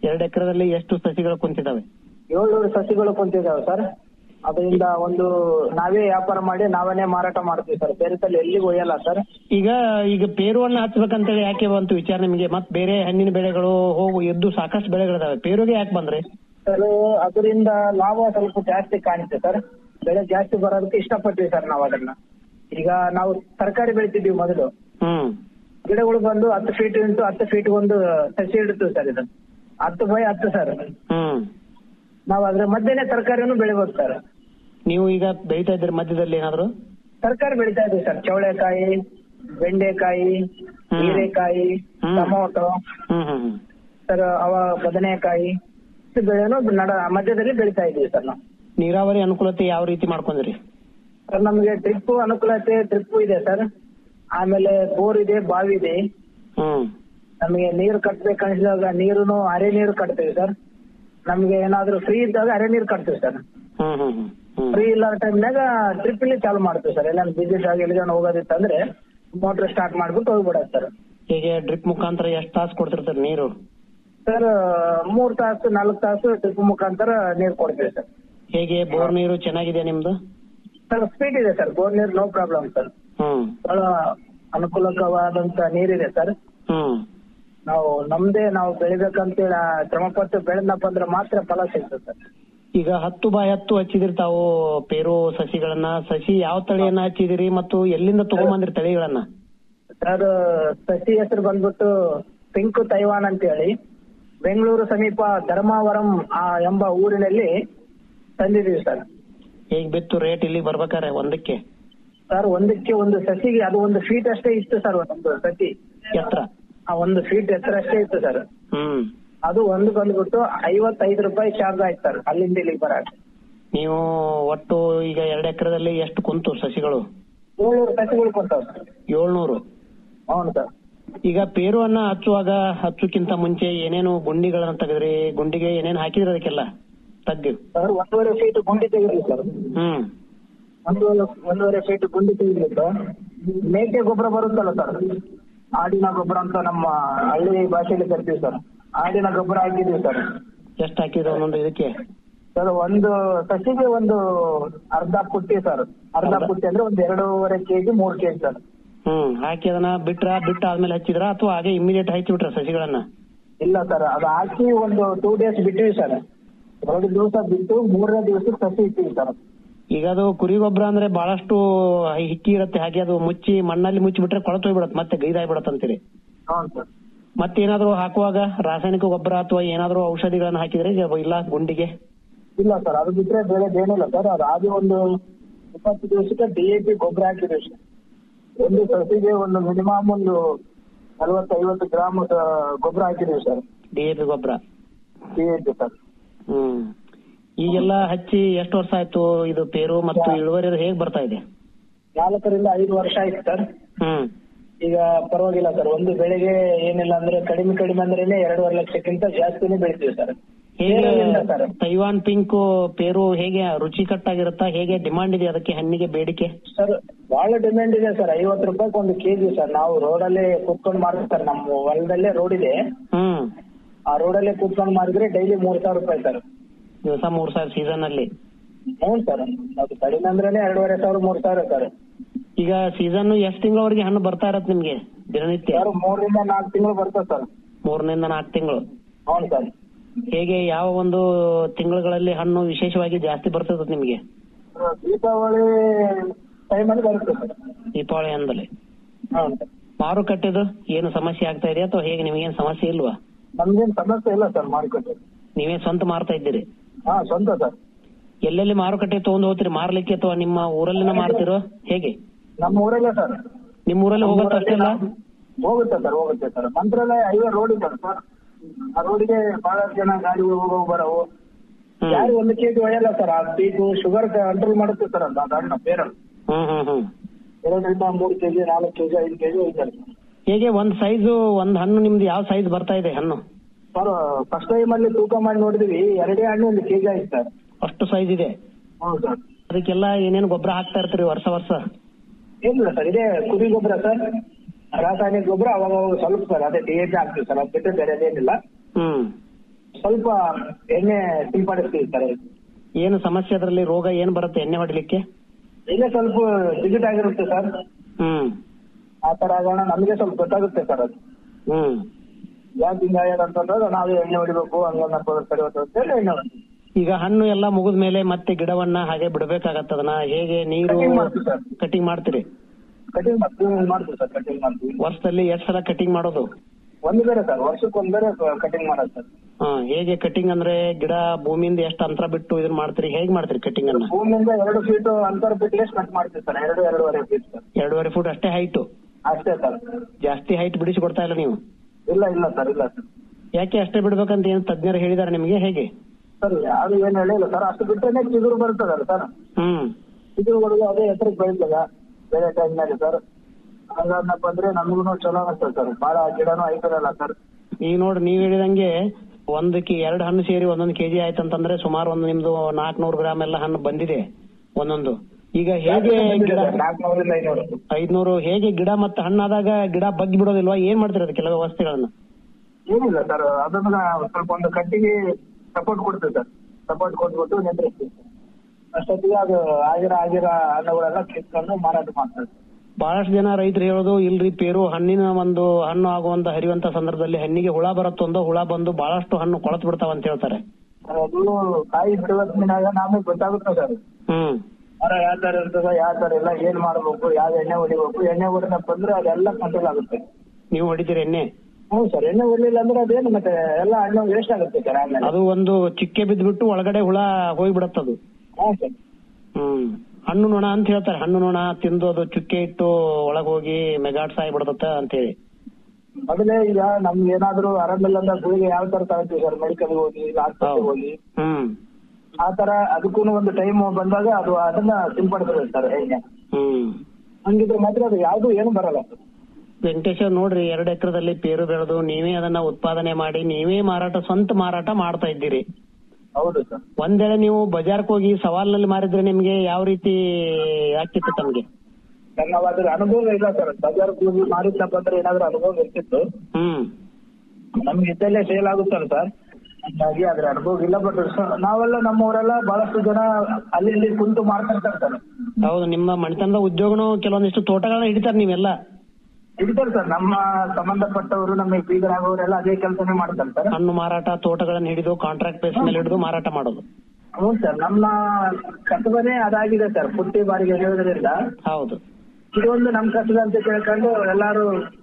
ಎರಡು ಎಕರೆದಲ್ಲಿ ಎಷ್ಟು ಸಸಿಗಳು ಕುಂತಿದಾವೆ ಏಳ್ನೂರು ಸಸಿಗಳು ಕುಂತಿದಾವೆ ಸರ್ ಅದರಿಂದ ಒಂದು ನಾವೇ ವ್ಯಾಪಾರ ಮಾಡಿ ನಾವೇ ಮಾರಾಟ ಮಾಡ್ತೀವಿ ಸರ್ ಬೇರೆ ತಲ್ಲಿ ಎಲ್ಲಿಗೂ ಒಯ್ಯಲ್ಲ ಸರ್ ಈಗ ಈಗ ಪೇರುವನ್ನ ಹಚ್ಬೇಕಂತೇಳಿ ಯಾಕೆ ಬಂತು ವಿಚಾರ ನಿಮಗೆ ಮತ್ ಬೇರೆ ಹಣ್ಣಿನ ಬೆಳೆಗಳು ಹೋಗು ಎದ್ದು ಸಾಕಷ್ಟು ಬೆಳೆಗಳಿದಾವೆ ಪೇರುಗೆ ಯಾಕೆ ಬಂದ್ರಿ ಸರ್ ಅದರಿಂದ ಲಾಭ ಸ್ವಲ್ಪ ಜಾಸ್ತಿ ಕಾಣುತ್ತೆ ಸರ್ ಬೆಳೆ ಜಾಸ್ತಿ ಬರೋದಕ್ಕೆ ಇಷ್ಟಪಡ್ತೀವಿ ಸರ್ ನಾವು ಅದನ್ನ ಈಗ ನಾವು ತರಕಾರಿ ಬೆಳಿತಿದ್ವಿ ಮೊದಲು ಹ್ಮ್ ಗಿಡಗಳು ಬಂದು ಹತ್ತು ಫೀಟ್ ಇಂಟು ಹತ್ತು ಫೀಟ್ ಒಂದು ಸಸಿ ಇಡ್ತೀವಿ ಸರ್ ಇದು ಹತ್ತು ಬೈ ಹತ್ತು ಸರ್ ಹ್ಮ್ ನಾವು ಅದ್ರ ಮಧ್ಯೆನೆ ತರಕಾರಿಯನ್ನು ಬೆಳಿಬೋದು ಸರ್ ನೀವು ಈಗ ಬೆಳಿತಾ ಇದ್ದೀರಿ ಮಧ್ಯದಲ್ಲಿ ಏನಾದ್ರು ತರಕಾರಿ ಬೆಳಿತಾ ಇದ್ದೀವಿ ಸರ್ ಚೌಳೆಕಾಯಿ ಬೆಂಡೆಕಾಯಿ ಹ್ಮ್. ಹೀರೆಕಾಯಿ ಹ್ಮ್. ಟೊಮೊಟೊ ಹ್ಮ್ ಹ್ಮ್ ಹ್ಮ್ ಸರ್ ಅವ ಬದನೆಕಾಯಿ ಇಷ್ಟು ಬೆಳೆಯನ್ನು ನಡ ಮಧ್ಯದಲ್ಲಿ ಬೆಳಿತಾ ಇದ್ದೀವಿ ಸರ್ ನಾವು ನೀರಾವರಿ ಅನುಕೂಲತೆ ಯಾವ ರೀತಿ ಮಾಡ್ಕೊಂಡ್ರಿ ಸರ್ ನಮಗೆ ಡ್ರಿಪ್ ಅನುಕೂಲತೆ ಡ್ರಿಪ್ ಇದೆ ಸರ್ ಆಮೇಲೆ ಬೋರ್ ಇದೆ ಬಾವಿ ಇದೆ ಹ್ಮ್ ನಮಗೆ ನೀರು ಕಟ್ಬೇಕು ಅನ್ಸಿದಾಗ ನೀರುನು ಅರೆ ನೀರು ಕಟ್ತೀವಿ ಸರ್ ನಮ್ಗೆ ಏನಾದ್ರು ಫ್ರೀ ಇದ್ದಾಗ ಅರೆ ನೀರು ಕಟ್ತೀವಿ ಸರ್ ಹ್ಮ್ ಹ್ಮ್ ಹ್ಮ್ ಹ್ಮ್ ಫ್ರೀ ಇಲ್ಲ ಟೈಮ್ನಾಗ ಡ್ರಿಪ್ ಇಲ್ಲಿ ಚಾಲು ಮಾಡ್ತೀವಿ ಸರ್ ಎಲ್ಲ ಬಿಸಿನೆಸ್ ಆಗಿ ಎಲ್ಲಿಗಾನ ಹೋಗೋದಿತ್ತಂದ್ರೆ ಮೋಟರ್ ಸ್ಟಾರ್ಟ್ ಮಾಡ್ಬಿಟ್ಟು ಹೋಗ್ಬಿಡೋದು ಸರ್ ಹೀಗೆ ಡ್ರಿಪ್ ಮುಖಾಂತರ ಎಷ್ಟು ತಾಸು ಕೊಡ್ತಿರ್ತಾರೆ ನೀರು ಸರ್ ಮೂರ್ ತಾಸು ನಾಲ್ಕು ತಾಸು ಡ್ರಿಪ್ ಮುಖಾಂತರ ನೀರು ಕೊಡ್ತೀವಿ ಸರ್ ಹೇಗೆ ಬೋರ್ ನೀರು ಚೆನ್ನಾಗಿದೆ ನಿಮ್ದು ಸರ್ ಸ್ಪೀಡ್ ಇದೆ ಸರ್ ಬೋರ್ ನೀರು ನೋ ಪ್ರಾಬ್ಲಮ್ ಸರ್ ಹ್ಮ್ ಬಹಳ ಅನುಕೂಲಕವಾದಂತ ನೀರಿದೆ ಸರ್ ಹ್ಮ್ ನಾವು ನಮ್ದೇ ನಾವು ಬೆಳಿಬೇಕಂತೇಳಿ ಆ ಶ್ರಮಪಟ್ಟು ಬೆಳೆದಪ್ಪ ಅಂದ್ರೆ ಮಾತ್ರ ಫಲ ಸಿಗ್ತದೆ ಸರ್ ಈಗ ಹತ್ತು ಬಾಯ್ ಹತ್ತು ಹಚ್ಚಿದಿರಿ ತಾವು ಪೇರು ಸಸಿಗಳನ್ನ ಸಸಿ ಯಾವ ತಳಿಯನ್ನ ಹಚ್ಚಿದಿರಿ ಮತ್ತು ಎಲ್ಲಿಂದ ತಗೊಂಬಂದ್ರಿ ತಳಿಗಳನ್ನ ಸರ್ ಸಸಿ ಹೆಸರು ಬಂದ್ಬಿಟ್ಟು ಪಿಂಕು ತೈವಾನ್ ಅಂತ ಹೇಳಿ ಬೆಂಗಳೂರು ಸಮೀಪ ಧರ್ಮಾವರಂ ಆ ಎಂಬ ಊರಿನಲ್ಲಿ ತಂದಿದೀವಿ ಸರ್ ಹೇಗ್ ಬಿತ್ತು ರೇಟ್ ಇಲ್ಲಿ ಬರ್ಬೇಕಾರೆ ಒಂದಕ್ಕೆ ಸರ್ ಒಂದಕ್ಕೆ ಒಂದು ಸಸಿಗೆ ಅದು ಒಂದು ಫೀಟ್ ಅಷ್ಟೇ ಇತ್ತು ಸರ್ ಒಂದು ಸಸಿ ಎತ್ತರ ಆ ಒಂದು ಫೀಟ್ ಎತ್ತರ ಅಷ್ಟೇ ಇತ್ತು ಸರ್ ಹ್ಮ್ ಅದು ಒಂದು ಬಂದ್ಬಿಟ್ಟು ಐವತ್ತೈದು ರೂಪಾಯಿ ಚಾರ್ಜ್ ಆಯ್ತು ಸರ್ ಅಲ್ಲಿಂದ ಇಲ್ಲಿಗೆ ಬರಕ್ಕೆ ನೀವು ಒಟ್ಟು ಈಗ ಎರಡು ಎಕರೆದಲ್ಲಿ ಎಷ್ಟು ಕುಂತು ಸಸಿಗಳು ಏಳ್ನೂರು ಸಸಿಗಳು ಕೊಡ್ತಾವ್ ಸರ್ ಏಳ್ನೂರು ಹೌದು ಸರ್ ಈಗ ಪೇರುವನ್ನ ಹಚ್ಚುವಾಗ ಹಚ್ಚುಕ್ಕಿಂತ ಮುಂಚೆ ಏನೇನು ಗುಂಡಿಗಳನ್ನ ತೆಗೆದ್ರಿ ಗುಂಡಿಗೆ ಏನೇನು ಹಾಕಿದ್ರಿ ಅದಕ್ಕೆಲ್ಲ ತಗ್ಗಿ ಸರ್ ಒಂದೂವರೆ ಫೀಟ್ ಗುಂಡಿ ತೆಗಿದ್ವಿ ಸರ್ ಹ್ಮ್ ಒಂದೂವರೆ ಒಂದೂವರೆ ಫೀಟ್ ಗುಂಡಿ ತೆಗಿಲಿಕ್ಕೆ ಮೇಕೆ ಗೊಬ್ಬರ ಬರುತ್ತಲ್ಲ ಸರ್ ಆಡಿನ ಗೊಬ್ಬರ ಅಂತ ನಮ್ಮ ಹಳ್ಳಿ ಭಾಷೆಯಲ್ಲಿ ಕರಿತೀವಿ ಸರ್ ಆಡಿನ ಗೊಬ್ಬರ ಹಾಕಿದೀವಿ ಸರ್ ಎಷ್ಟು ಹಾಕಿದ್ರು ಒಂದೊಂದು ಇದಕ್ಕೆ ಸರ್ ಒಂದು ಸಸಿಗೆ ಒಂದು ಅರ್ಧ ಪುಟ್ಟಿ ಸರ್ ಅರ್ಧ ಅರ್ಧ? ಪುಟ್ಟಿ ಅಂದ್ರೆ ಒಂದು ಎರಡೂವರೆ ಕೆಜಿ ಮೂರ್ ಕೆಜಿ ಸರ್ ಹ್ಮ್ ಹಾಕಿ ಅದನ್ನ ಬಿಟ್ರ ಬಿಟ್ಟ ಆದ್ಮೇಲೆ ಹಚ್ಚಿದ್ರ ಅಥವಾ ಹಾಗೆ ಇಮಿಡಿಯೇಟ್ ಹಚ್ಚಿ ಬಿಟ್ರ ಸಸಿಗಳನ್ನ ಇಲ್ಲ ಸರ್ ಅದು ಹಾಕಿ ಒಂದು ಟೂ ಡೇಸ್ ಬಿಟ್ಟಿವಿ ಸರ್ ಎರಡು ದಿವಸ ಬಿಟ್ಟು ಮೂರನೇ ದಿವಸಕ್ಕೆ ಸಸಿ ಇಟ್ಟಿವಿ ಸರ್ ಈಗ ಅದು ಕುರಿ ಗೊಬ್ಬರ ಅಂದ್ರೆ ಬಹಳಷ್ಟು ಹಿಕ್ಕಿ ಇರುತ್ತೆ ಹಾಗೆ ಅದು ಮುಚ್ಚಿ ಮಣ್ಣಲ್ಲಿ ಮುಚ್ಚಿ ಬಿಟ್ರೆ ಕೊಳತು ಹೋಗ್ಬಿಡತ್ತೆ ಮತ್ತೆ ಗೈದಾಗ್ಬಿಡತ್ತೆ ಅಂತೀರಿ ಹೌದು ಸರ್ ಮತ್ತೇನಾದ್ರೂ ಹಾಕುವಾಗ ರಾಸಾಯನಿಕ ಗೊಬ್ಬರ ಅಥವಾ ಏನಾದ್ರೂ ಔಷಧಿಗಳನ್ನ ಹಾಕಿದ್ರೆ ಇಲ್ಲ ಗುಂಡಿಗೆ ಇಲ್ಲ ಸರ್ ಅದು ಬಿಟ್ರೆ ಬೇರೆ ಏನಿಲ್ಲ ಸರ್ ಅದು ಆದಿ ಒಂದು ಇಪ್ಪತ್ತು ದಿವಸಕ್ಕೆ ಡಿ ಎ ಪಿ ಗೊಬ್ಬರ ಹಾಕಿದ್ವಿ ಸರ್ ಒಂದು ಸಸಿಗೆ ಒಂದು ಮಿನಿಮಮ್ ಒಂದು ನಲವತ್ತು ಐವತ್ತು ಗ್ರಾಮ್ ಗೊಬ್ಬರ ಹಾಕಿದೀವಿ ಸರ್ ಡಿಎಪಿ ಗೊಬ್ಬರ ಡಿ ಎ ಪಿ ಸರ್ ಹ್ಮ್ ಈಗೆಲ್ಲ ಹಚ್ಚಿ ಎಷ್ಟು ವರ್ಷ ಆಯ್ತು ಇದು ಪೇರು ಮತ್ತು ಇಳುವರಿ ಅದು ಹೇಗ್ ಬರ್ತಾ ಇದೆ ನಾಲ್ಕರಿಂದ ಐದು ವರ್ಷ ಆಯ್ತು ಸರ್ ಹ್ಮ್ ಈಗ ಪರವಾಗಿಲ್ಲ ಸರ್ ಒಂದು ಬೆಳೆಗೆ ಏನಿಲ್ಲ ಅಂದ್ರೆ ಕಡಿಮೆ ಕಡಿಮೆ ಅಂದ್ರೇನೆ ಎರಡೂವರೆ ಲಕ್ಷಕ್ಕಿಂತ ಜಾಸ್ತಿನೇ ಬೆಳಿತೀವಿ ಸರ್ ಹೇಗೆ ಬೇರೆಯಿಂದ ಸರ್ ತೈವಾನ್ ಪಿಂಕ್ ಪೇರು ಹೇಗೆ ರುಚಿಕಟ್ಟಾಗಿರುತ್ತಾ ಹೇಗೆ ಡಿಮಾಂಡ್ ಇದೆ ಅದಕ್ಕೆ ಹಣ್ಣಿಗೆ ಬೇಡಿಕೆ ಸರ್ ಬಹಳ ಡಿಮ್ಯಾಂಡ್ ಇದೆ ಸರ್ ಐವತ್ತು ರೂಪಾಯಿ ಒಂದು ಕೆಜಿ ಸರ್ ನಾವು ರೋಡಲ್ಲೇ ಕೂತ್ಕೊಂಡು ಮಾರ್ತೀವಿ ಸರ್ ನಮ್ಮ ಹೊಲದಲ್ಲೇ ರೋಡ್ ಇದೆ ಹ್ಮ್ ಆ ರೋಡಲ್ಲೇ ಕೂತ್ಕೊಂಡು ಮಾರಿದ್ರೆ ಡೈಲಿ ಮೂರ್ ಸಾವಿರ ರೂಪಾಯಿ ಸರ್ ದಿವಸ ಮೂರ್ ಸಾವಿರ ಸೀಸನ್ ಅಲ್ಲಿ ಹ್ಞೂ ಸರ್ ಅದು ಕಡಿಮೆ ಅಂದ್ರೇನೆ ಎರಡೂವರೆ ಸಾವಿರ ಮೂರ್ ಸಾವಿರ ಸರ್ ಈಗ ಸೀಸನ್ ಎಷ್ಟ್ ತಿಂಗಳವರೆಗೆ ಹಣ್ಣು ಬರ್ತಾ ಇರತ್ತೆ ನಿಮ್ಗೆ ದಿನನಿತ್ಯ ಸರ್ ಮೂರರಿಂದ ನಾಲ್ಕು ತಿಂಗಳು ಬರ್ತದೆ ಸರ್ ಮೂರರಿಂದ ನಾಲ್ಕು ತಿಂಗಳು ಹೌದು ಸರ್ ಹೇಗೆ ಯಾವ ಒಂದು ತಿಂಗಳುಗಳಲ್ಲಿ ಹಣ್ಣು ವಿಶೇಷವಾಗಿ ಜಾಸ್ತಿ ಬರ್ತದೆ ನಿಮ್ಗೆ ದೀಪಾವಳಿ ಟೈಮಲ್ಲಿ ಬರುತ್ತೆ ಸರ್ ದೀಪಾವಳಿ ಅಂದಲ್ಲಿ ಹೌದು ಸರ್ ಮಾರುಕಟ್ಟೆದು ಏನು ಸಮಸ್ಯೆ ಆಗ್ತಾ ಇದೆ ಅಥವಾ ಹೇಗೆ ನಿಮಗೇನು ಸಮಸ್ಯೆ ಇಲ್ವಾ ನಮ್ಗೇನ್ ಸಮಸ್ಯೆ ಇಲ್ಲ ಸರ್ ಮಾರುಕಟ್ಟೆ ನೀವೇ ಸ್ವಂತ ಮಾರ್ತಾ ಇದ್ದೀರಿ ಹಾ ಸ್ವಂತ ಸರ್ ಎಲ್ಲೆಲ್ಲಿ ಮಾರುಕಟ್ಟೆ ತಗೊಂಡ್ ಹೋಗ್ತೀರಿ ಮಾರ್ಲಿಕ್ಕೆ ಅಥವಾ ನಿಮ್ಮ ಊರಲ್ಲಿನ ಮಾರ್ತಿರೋ ಹೇಗೆ ನಮ್ಮ ಊರಲ್ಲೇ ಸರ್ ನಿಮ್ಮ ಊರಲ್ಲಿ ಹೋಗುತ್ತೆ ಅಷ್ಟೆಲ್ಲ ಹೋಗುತ್ತೆ ಸರ್ ಹೋಗುತ್ತೆ ಸರ್ ಮಂತ್ರಾಲಯ ಹೈವೇ ರೋಡ್ ಇದೆ ಸರ್ ಆ ರೋಡಿಗೆ ಬಹಳಷ್ಟು ಜನ ಗಾಡಿ ಹೋಗೋ ಬರೋವು ಹ್ಮ್ ಯಾರು ಒಂದು ಕೆಜಿ ಒಯ್ಯಲ್ಲ ಸರ್ ಆ ಬೀಟು ಶುಗರ್ ಕಂಟ್ರೋಲ್ ಮಾಡುತ್ತೆ ಸರ್ ಅದು ಅದು ಹಣ್ಣು ಬೇರೆ ಹ್ಮ್ ಹ್ಮ್ ಹ್ಮ್ ಎರಡರಿಂದ ಮೂರು ಕೆಜಿ ನಾಲ್ಕು ಕೆಜಿ ಐದು ಕೆಜಿ ಒಯ್ತಾರೆ ಹೇಗೆ ಒಂದ್ ಸೈಜು ಒಂದ್ ಹಣ್ಣು ನಿಮ್ದು ಯಾವ ಸೈಜ್ ಬರ್ತಾ ಇದೆ ಹಣ್ಣು ಸರ್ ಫಸ್ಟ್ ಟೈಮ್ ಅಲ್ಲಿ ತೂಕ ಮಾಡಿ ನೋಡಿದ್ವಿ ಎರಡೇ ಹಣ್ಣು ಒಂದು ಕೆಜಿ ಆಯ್ತು ಸರ್ ಅಷ್ಟು ಸೈಜ್ ಇದೆ ಹೌದು ಸರ್ ಅದಕ್ಕೆಲ್ಲ ಏನೇನು ಗೊಬ್ಬರ ಹಾಕ್ತಾ ಇರ್ತೀರಿ ವರ್ಷ ವರ್ಷ ಏನಿಲ್ಲ ಸರ್ ಇದೇ ಕುರಿ ಗೊಬ್ಬರ ಸರ್ ರಾಸಾಯನಿಕ ಗೊಬ್ಬರ ಅವಾಗ ಅವಾಗ ಸ್ವಲ್ಪ ಸರ್ ಅದೇ ಡಿ ಎ ಪಿ ಹಾಕ್ತೀವಿ ಸರ್ ಅದು ಬಿಟ್ಟರೆ ಬೇರೆ ಅದೇನಿಲ್ಲ ಹ್ಮ್ ಸ್ವಲ್ಪ ಎಣ್ಣೆ ಸಿಂಪಡಿಸ್ತೀವಿ ಸರ್ ಏನು ಸಮಸ್ಯೆ ಅದರಲ್ಲಿ ರೋಗ ಏನ್ ಬರುತ್ತೆ ಎಣ್ಣೆ ಹೊಡಿಲಿಕ್ಕೆ ಎಣ್ಣೆ ಸ್ವಲ್ಪ ಡಿಜಿಟ್ ಆಗಿರುತ್ತೆ ಸರ್ ಹ್ಮ್ ಆ ತರ ಆಗೋಣ ನಮಗೆ ಸ್ವಲ್ಪ ಗೊತ್ತಾಗುತ್ತೆ ಸರ್ ಅದು ಹ್ಮ್ ಯಾಕೆ ಹಿಂಗಾಗ್ಯದ ಅಂತಂದ್ರೆ ನಾವೇ ಎಣ್ಣೆ ಹೊಡಿಬೇಕು ಹಂಗನ್ನ ಸರಿ ಹೋಗ್ತದೆ ಅಂತ ಹೇಳಿ ಎಣ್ಣೆ ಹೊಡಿತೀವಿ. ಈಗ ಹಣ್ಣು ಎಲ್ಲ ಮುಗಿದ ಮೇಲೆ ಮತ್ತೆ ಗಿಡವನ್ನ ಹಾಗೆ ಬಿಡಬೇಕಾಗತ್ತ ಅದನ್ನ ಹೇಗೆ ನೀರು Cutting ಮಾಡ್ತೀವಿ ಸರ್. ಕಟಿಂಗ್ ಮಾಡ್ತೀರಿ ಕಟಿಂಗ್ ಮಾಡ್ತೀವಿ ಮಾಡ್ತೀವಿ ಸರ್ ಕಟಿಂಗ್ ಮಾಡ್ತೀವಿ ವರ್ಷದಲ್ಲಿ ಎಷ್ಟ್ ಸಲ ಕಟಿಂಗ್ ಮಾಡೋದು ಒಂದು ಬೇರೆ ಸರ್ ವರ್ಷಕ್ಕೆ ಒಂದ್ ಬೇರೆ ಕಟಿಂಗ್ ಮಾಡೋದು ಸರ್ ಹಾ ಹೇಗೆ ಕಟಿಂಗ್ ಅಂದ್ರೆ ಗಿಡ ಭೂಮಿಯಿಂದ ಎಷ್ಟು ಅಂತರ ಬಿಟ್ಟು ಇದನ್ನ ಮಾಡ್ತೀರಿ ಹೇಗ್ ಮಾಡ್ತೀರಿ ಕಟಿಂಗ್ ಅನ್ನ ಭೂಮಿಯಿಂದ ಎರಡು ಫೀಟ್ ಅಂತರ ಬಿಟ್ಟು ಕಟ್ ಮಾಡ್ತೀವಿ ಸರ್ ಎರಡು ಎರಡೂವರೆ ಫೀಟ್ ಸರ್ ಎರಡೂವರೆ ಫುಟ್ ಅಷ್ಟೇ ಹೈಟ್ ಅಷ್ಟೇ ಸರ್ ಜಾಸ್ತಿ ಹೈಟ್ ಬಿಡಿಸಿ ಕೊಡ್ತಾ ಇಲ್ಲ ನೀವು ಇಲ್ಲ ಇಲ್ಲ ಸರ್ ಇಲ್ಲ ಸರ್ ಯಾಕೆ ಅಷ್ಟೇ ಬಿಡ್ಬೇಕಂತ ಏನು ತಜ್ಞರು ಹೇಳಿದಾರೆ ನಿಮಗೆ ಹೇಗೆ ಸರ್ ಯಾರು ಏನ್ ಹೇಳಿಲ್ಲ ಸರ್ ಅಷ್ಟು ಬಿಟ್ಟರೆ ಚಿಗುರು ಬರ್ತದಲ್ಲ ಸರ್ ಹ್ಮ್ ಚಿಗುರುಗಳಿಗೆ ಅದೇ ಹೆಸರಿಗೆ ಬೆಳಿತದ ಬೇರೆ ಟೈಮ್ನಾಗ ಸರ್ ಹಂಗನ್ನಪ್ಪ ಅಂದ್ರೆ ನಮಗೂ ಚಲೋ ಅನಿಸ್ತದೆ ಸರ್ ಬಹಳ ಗಿಡನೂ ಐತದಲ್ಲ ಸರ್ ಈಗ ನೋಡ್ರಿ ನೀವ್ ಹೇಳಿದಂಗೆ ಒಂದಕ್ಕೆ ಎರಡು ಹಣ್ಣು ಸೇರಿ ಒಂದೊಂದು ಕೆಜಿ ಆಯ್ತಂತಂದ್ರೆ ಸುಮಾರು ಒಂದು ನಿಮ್ದು ನಾಲ್ಕನೂರು ಗ್ರಾಮ್ ಎಲ್ಲ ಹಣ್ಣು ಬಂದಿದೆ ಒಂದೊಂದು ಈಗ ಹೇಗೆ ಗಿಡ ನಾಲ್ಕುನೂರಿಂದ ಐನೂರು ಐದ್ನೂರು ಹೇಗೆ ಗಿಡ ಮತ್ತೆ ಹಣ್ಣಾದಾಗ ಗಿಡ ಬಗ್ಗಿ ಬಿಡೋದಿಲ್ವಾ ಏನ್ ಮಾಡ್ತೀರಿ ಅದಕ್ಕೆಲ್ಲ ವ್ಯವಸ್ಥೆಗಳನ್ನ ಏನಿಲ್ಲ ಸರ್ ಅದನ್ನ ಸ್ವಲ್ಪ ಒಂದು ಕಟ್ಟಿಗೆ ಸಪೋರ್ಟ್ ಕೊಡ್ತೀವಿ ಸರ್ ಸಪೋರ್ಟ್ ಕೊಟ್ಬಿಟ್ಟು ನಿಂದ್ರಿಸ್ತೀವಿ ಅಷ್ಟೊತ್ತಿಗೆ ಅದು ಆಗಿರೋ ಆಗಿರೋ ಹಣ್ಣುಗಳೆಲ್ಲ ಕಿತ್ಕೊಂಡು ಮಾರಾಟ ಮಾಡ್ತಾರೆ ಬಹಳಷ್ಟು ಜನ ರೈತರು ಹೇಳೋದು ಇಲ್ರಿ ಪೇರು ಹಣ್ಣಿನ ಒಂದು ಹಣ್ಣು ಆಗುವಂತ ಹರಿಯುವಂತ ಸಂದರ್ಭದಲ್ಲಿ ಹಣ್ಣಿಗೆ ಹುಳ ಬರುತ್ತೊಂದೋ ಹುಳ ಬಂದು ಬಹಳಷ್ಟು ಹಣ್ಣು ಕೊಳತ್ ಬಿಡ್ತಾವ ಅಂತ ಹೇಳ್ತಾರೆ ಸರ್, ಅದು ಕಾಯಿ ಬಿಡುವತ್ತಿನಾಗ ನಮಗೆ ಗೊತ್ತಾಗುತ್ತೆ ಸರ್ ಹ್ಮ್ ಮರ ಯಾವ ತರ ಇರ್ತದ ಯಾವ ತರ ಇಲ್ಲ ಏನ್ ಮಾಡ್ಬೇಕು ಯಾವ ಎಣ್ಣೆ ಹೊಡಿಬೇಕು ಎಣ್ಣೆ ಹೊಡೆದಪ್ಪ ಅಂದ್ರೆ ಅದೆಲ್ಲ ಕಂಟ್ರೋಲ್ ಆಗುತ್ತೆ ನೀವು ಹೊಡಿತೀರಿ ಎಣ್ಣೆ ಹ್ಞೂ ಸರ್ ಎಣ್ಣೆ ಹೊಡ್ಲಿಲ್ಲ ಅಂದ್ರೆ ಅದೇನು ಮತ್ತೆ ಎಲ್ಲ ಹಣ್ಣು ವೇಸ್ಟ್ ಆಗುತ್ತೆ ಸರ್ ಆಮೇಲೆ ಅದು ಒಂದು ಚಿಕ್ಕೆ ಬಿದ್ದ್ಬಿಟ್ಟು ಒಳಗಡೆ ಹುಳ ಹೋಗ್ಬಿಡತ್ತದು ಹ್ಞೂ ಸರ್ ಹ್ಮ್ ಹಣ್ಣು ನೊಣ ಅಂತ ಹೇಳ್ತಾರೆ ಹಣ್ಣು ನೊಣ ತಿಂದು ಅದು ಚುಕ್ಕೆ ಇಟ್ಟು ಒಳಗ್ ಹೋಗಿ ಮೆಗಾಟ್ಸ್ ಆಗಿಬಿಡತ್ತ ಅಂತ ಹೇಳಿ ಮೊದಲೇ ಈಗ ನಮ್ಗೆ ಏನಾದ್ರು ಆರಾಮಿಲ್ಲ ಅಂದ್ರೆ ಗುಳಿಗೆ ಯಾವ ತರ ತಗೊಳ್ತೀವಿ ಸರ್ ಮೆಡಿಕಲ್ ಹೋಗಿ ಆಸ್ಪತ್ರೆಗೆ ಹೋಗಿ ಹ್ಮ್ ಆ ತರ ಅದಕ್ಕೂ ಒಂದು ಟೈಮ್ ಬಂದಾಗ ಅದು ಅದನ್ನ ಸಿಂಪಡಿಸಬೇಕು ಸರ್ ಎಣ್ಣೆ ಹ್ಮ್ ಹಂಗಿದ್ರೆ ಮಾತ್ರ ಅದು ಯಾವ್ದು ಏನು ಬರಲ್ಲ ಸರ್ ವೆಂಕಟೇಶ್ ಅವ್ರು ನೋಡ್ರಿ ಎರಡು ಎಕರೆದಲ್ಲಿ ಪೇರು ಬೆಳೆದು ನೀವೇ ಅದನ್ನ ಉತ್ಪಾದನೆ ಮಾಡಿ ನೀವೇ ಮಾರಾಟ ಸ್ವಂತ ಮಾರಾಟ ಮಾಡ್ತಾ ಇದ್ದೀರಿ ಹೌದು ಸರ್ ಒಂದ್ ವೇಳೆ ನೀವು ಬಜಾರ್ಕ್ ಹೋಗಿ ಸವಾಲ್ನಲ್ಲಿ ಮಾರಿದ್ರೆ ನಿಮ್ಗೆ ಯಾವ ರೀತಿ ಆಗ್ತಿತ್ತು ತಮ್ಗೆ ಸರ್ ನಾವ್ ಅದ್ರ ಅನುಭವ ಇಲ್ಲ ಸರ್ ಬಜಾರ್ ಹೋಗಿ ಮಾಡಿದ್ನಪ್ಪ ಅಂದ್ರೆ ಏನಾದ್ರು ಅನುಭವ ಇರ್ತಿತ್ತು ಹ್ಮ್ ನಮ್ಗೆ ಇದ್ದಲ್ಲೇ ಸೇಲ್ ಆಗುತ್ತಲ್ಲ ಸರ್ ಹಾಗಾಗಿ ಅದ್ರ ಅನುಭವ ಇಲ್ಲ ಬಟ್ ನಾವೆಲ್ಲ ನಮ್ಮವರೆಲ್ಲ ಬಹಳಷ್ಟು ಜನ ಅಲ್ಲಿ ಇಲ್ಲಿ ಕುಂತು ಮಾರ್ಕೊಂತಾರೆ ಸರ್ ಹೌದು ನಿಮ್ಮ ಮನೆತನದ ಉದ್ಯೋಗನೂ ಕೆಲವೊಂದಿಷ್ಟು ತೋಟಗಳನ್ನ ಹಿಡಿತಾರೆ ನೀವೆಲ್ಲ ಹಿಡಿತಾರೆ ಸರ್ ನಮ್ಮ ಸಂಬಂಧಪಟ್ಟವರು ನಮ್ಮ ಬೀಗರಾಗೋರೆಲ್ಲ ಅದೇ ಕೆಲಸನೇ ಮಾಡ್ತಾರೆ ಸರ್ ಹಣ್ಣು ಮಾರಾಟ ತೋಟಗಳನ್ನ ಹಿಡಿದು ಕಾಂಟ್ರಾಕ್ಟ್ ಬೇಸ್ ಮೇಲೆ ಹಿಡಿದು ಮಾರಾಟ ಮಾಡೋದು ಹ್ಞೂ ಸರ್ ನಮ್ಮ ಕಸಬನೇ ಅದಾಗಿದೆ ಸರ್ ಪುಟ್ಟಿ ಬಾರಿಗೆ ಹೇಳೋದ್ರಿಂದ ಹೌದು ಇದೊಂದು ನಮ್ ಕಸದ ಅಂತ ತಿಳ್ಕೊಂಡು ಎಲ್ಲಾರು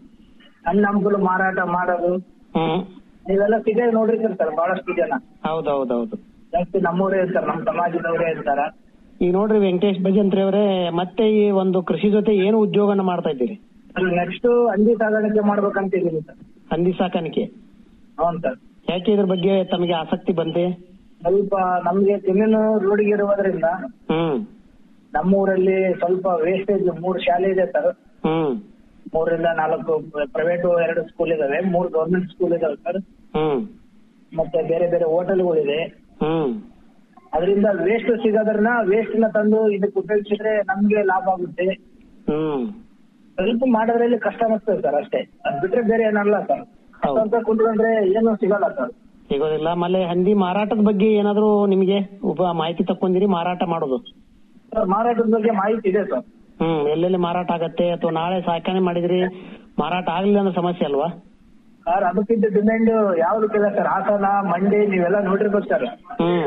ಹಣ್ಣು ಹಂಪಲು ಮಾರಾಟ ಮಾಡೋದು ಹ್ಮ್ ನೀವೆಲ್ಲ ಸಿಗೇ ನೋಡಿರ್ತೀರಿ ಸರ್ ಬಹಳಷ್ಟು ಜನ ಹೌದೌದೌದು ಜಾಸ್ತಿ ನಮ್ಮೂರೇ ಇರ್ತಾರೆ ನಮ್ಮ ಸಮಾಜದವರೇ ಇರ್ತಾರ ಈಗ ನೋಡ್ರಿ ವೆಂಕಟೇಶ್ ಭಜಂತ್ರಿ ಅವರೇ ಮತ್ತೆ ಈ ಒಂದು ಕೃಷಿ ಜೊತೆ ಏನು ಉದ್ಯೋಗನ ಮಾಡ್ತಾ ಇದ್ದೀರಿ ನೆಕ್ಸ್ಟ್ ಹಂದಿ ಸಾಗಾಣಿಕೆ ಮಾಡ್ಬೇಕಂತ ಇದೀನಿ ಸರ್ ಹಂದಿ ಸಾಕಾಣಿಕೆ ಹೌನ್ ಸರ್ ಯಾಕೆ ಇದ್ರ ಬಗ್ಗೆ ತಮಗೆ ಆಸಕ್ತಿ ಬಂದೆ ಸ್ವಲ್ಪ ನಮ್ಗೆ ಜಮೀನು ರೋಡಿಗೆ ಇರುವುದರಿಂದ ಹ್ಮ್ ನಮ್ಮೂರಲ್ಲಿ ಸ್ವಲ್ಪ ವೇಸ್ಟೇಜ್ ಮೂರು ಶಾಲೆ ಇದೆ ಸರ್ ಹ್ಮ್ ಮೂರರಿಂದ ನಾಲ್ಕು ಪ್ರೈವೇಟ್ ಎರಡು ಸ್ಕೂಲ್ ಇದಾವೆ ಮೂರು ಗೌರ್ಮೆಂಟ್ ಸ್ಕೂಲ್ ಇದಾವೆ ಸರ್ ಹ್ಮ್ ಮತ್ತೆ ಬೇರೆ ಬೇರೆ ಹೋಟೆಲ್ಗಳಿದೆ ಹ್ಮ್ ಅದರಿಂದ ವೇಸ್ಟ್ ಸಿಗೋದ್ರನ್ನ ವೇಸ್ಟ್ ನ ತಂದು ಇದಕ್ಕೆ ಉಪಯೋಗಿಸಿದ್ರೆ ನಮ್ಗೆ ಲಾಭ ಆಗುತ್ತೆ ಹ್ಮ್ ಸ್ವಲ್ಪ ಮಾಡೋದ್ರಲ್ಲಿ ಕಷ್ಟ ಅನಿಸ್ತದೆ ಸರ್ ಅಷ್ಟೇ ಅದ್ ಬಿಟ್ರೆ ಬೇರೆ ಏನಲ್ಲ ಸರ್ ಹೌದು. ಅಂತ ಕುಂತ್ಕೊಂಡ್ರೆ ಏನು ಸಿಗಲ್ಲ ಸರ್ ಸಿಗೋದಿಲ್ಲ ಆಮೇಲೆ ಹಂದಿ ಮಾರಾಟದ ಬಗ್ಗೆ ಏನಾದ್ರು ನಿಮಗೆ ಉಪ ಮಾಹಿತಿ ತಕ್ಕೊಂಡಿರಿ ಮಾರಾಟ ಮಾಡೋದು ಸರ್ ಮಾರಾಟದ ಬಗ್ಗೆ ಮಾಹಿತಿ ಇದೆ ಸರ್ ಹ್ಮ್ ಎಲ್ಲೆಲ್ಲಿ ಮಾರಾಟ ಆಗತ್ತೆ ಅಥವಾ ನಾಳೆ ಸಾಕಣೆ ಮಾಡಿದ್ರಿ ಮಾರಾಟ ಆಗ್ಲಿಲ್ಲ ಅನ್ನೋ ಸಮಸ್ಯೆ ಅಲ್ವಾ ಸರ್ ಅದಕ್ಕಿಂತ ಡಿಮ್ಯಾಂಡ್ ಯಾವ್ದಕ್ಕಿಲ್ಲ ಸರ್ ಹಾಸನ ಮಂಡೆ ನೀವೆಲ್ಲ ನೋಡಿರ್ಬೇಕು ಸರ್ ಹ್ಮ್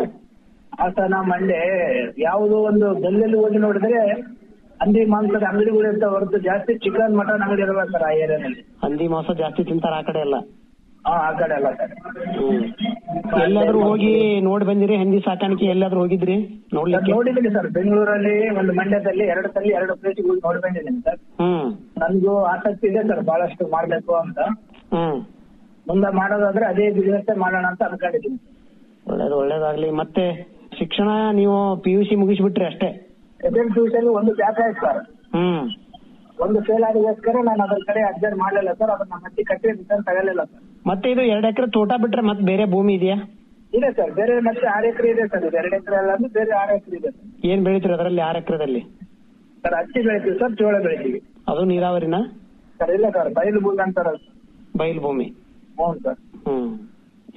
ಹಾಸನ ಮಂಡೆ ಯಾವುದೋ ಒಂದು ಗಲ್ಲಲ್ಲಿ ಹೋಗಿ ನೋಡಿದ್ರೆ ಹಂದಿ ಮಾಂಸದ ಅಂಗಡಿಗಳು ಇರ್ತಾವ ಹೊರತು ಜಾಸ್ತಿ ಚಿಕನ್ ಮಟನ್ ಅಂಗಡಿ ಇರಲ್ಲ ಸರ್ ಆ ಏರಿಯಾದಲ್ಲಿ ಹಂದಿ ಮಾಂಸ ಜಾಸ್ತಿ ತಿಂತಾರ ಆ ಕಡೆ ಎಲ್ಲ ಹಾ ಆ ಕಡೆ ಅಲ್ಲ ಸರ್ ಹ್ಮ್ ಎಲ್ಲಾದ್ರೂ ಹೋಗಿ ನೋಡಿ ಬಂದಿರಿ ಹಂದಿ ಸಾಕಾಣಿಕೆ ಎಲ್ಲಾದ್ರೂ ಹೋಗಿದ್ರಿ ನೋಡ್ಲಿಕ್ಕೆ ನೋಡಿದ್ದೀನಿ ಸರ್ ಬೆಂಗಳೂರಲ್ಲಿ ಒಂದು ಮಂಡ್ಯದಲ್ಲಿ ಎರಡು ಸಲ ಎರಡು ಪ್ಲೇಸ್ ನೋಡಿ ಬಂದಿದ್ದೀನಿ ಸರ್ ಹ್ಮ್ ನನ್ಗೂ ಆಸಕ್ತಿ ಇದೆ ಸರ್ ಬಹಳಷ್ಟು ಮಾಡ್ಬೇಕು ಅಂತ ಹ್ಮ್ ಮುಂದೆ ಮಾಡೋದಾದ್ರೆ ಅದೇ ಬಿಸ್ನೆಸ್ ಮಾಡೋಣ ಅಂತ ಅನ್ಕೊಂಡಿದ್ದೀನಿ ಒಳ್ಳೇದು ಒಳ್ಳೇದಾಗ್ಲಿ ಮತ್ತೆ ಶಿಕ್ಷಣ ನೀವು ಪಿ ಯು ಸಿ ಮುಗಿಸ್ಬಿಟ್ರಿ ಅಷ್ಟೇ ಸೆಕೆಂಡ್ ಪಿ ಒಂದು ಬ್ಯಾಕ್ ಆಯ್ತು ಸರ್ ಹ್ಮ್ ಒಂದು ಫೇಲ್ ಆಗೋದಕ್ಕೋಸ್ಕರ ನಾನು ಅದ್ರ ಕಡೆ ಅರ್ಜೆಂಟ್ ಮಾಡಲಿಲ್ಲ ಸರ್ ಅದನ್ನ ಮತ್ತೆ ಕಟ್ಟಿ ರಿಟರ್ನ್ ತಗೊಳ್ಳಿಲ್ಲ ಸರ್ ಮತ್ತೆ ಇದು ಎರಡ್ ಎಕರೆ ತೋಟ ಬಿಟ್ರೆ ಮತ್ತೆ ಬೇರೆ ಭೂಮಿ ಇದೆಯಾ ಇದೆ ಸರ್ ಬೇರೆ ಮತ್ತೆ ಆರು ಎಕರೆ ಇದೆ ಸರ್ ಇದು ಎರಡು ಎಕರೆ ಅಲ್ಲ ಅಂದ್ರೆ ಬೇರೆ ಆರು ಎಕರೆ ಇದೆ ಸರ್ ಏನ್ ಬೆಳಿತೀರಿ ಅದರಲ್ಲಿ ಆರ್ ಎಕರೆದಲ್ಲಿ ಸರ್ ಹತ್ತಿ ಬೆಳಿತೀವಿ ಸರ್ ಜೋಳ ಬೆಳಿತೀವಿ ಅದು ನೀರಾವರಿನ ಸರ್ ಇಲ್ಲ ಸರ್ ಬಯಲು ಭೂಮಿ ಅಂತಾರಲ್ಲ ಸರ್ ಬಯಲು ಭೂಮಿ ಹ್ಞೂ ಸರ್ ಹ್ಮ್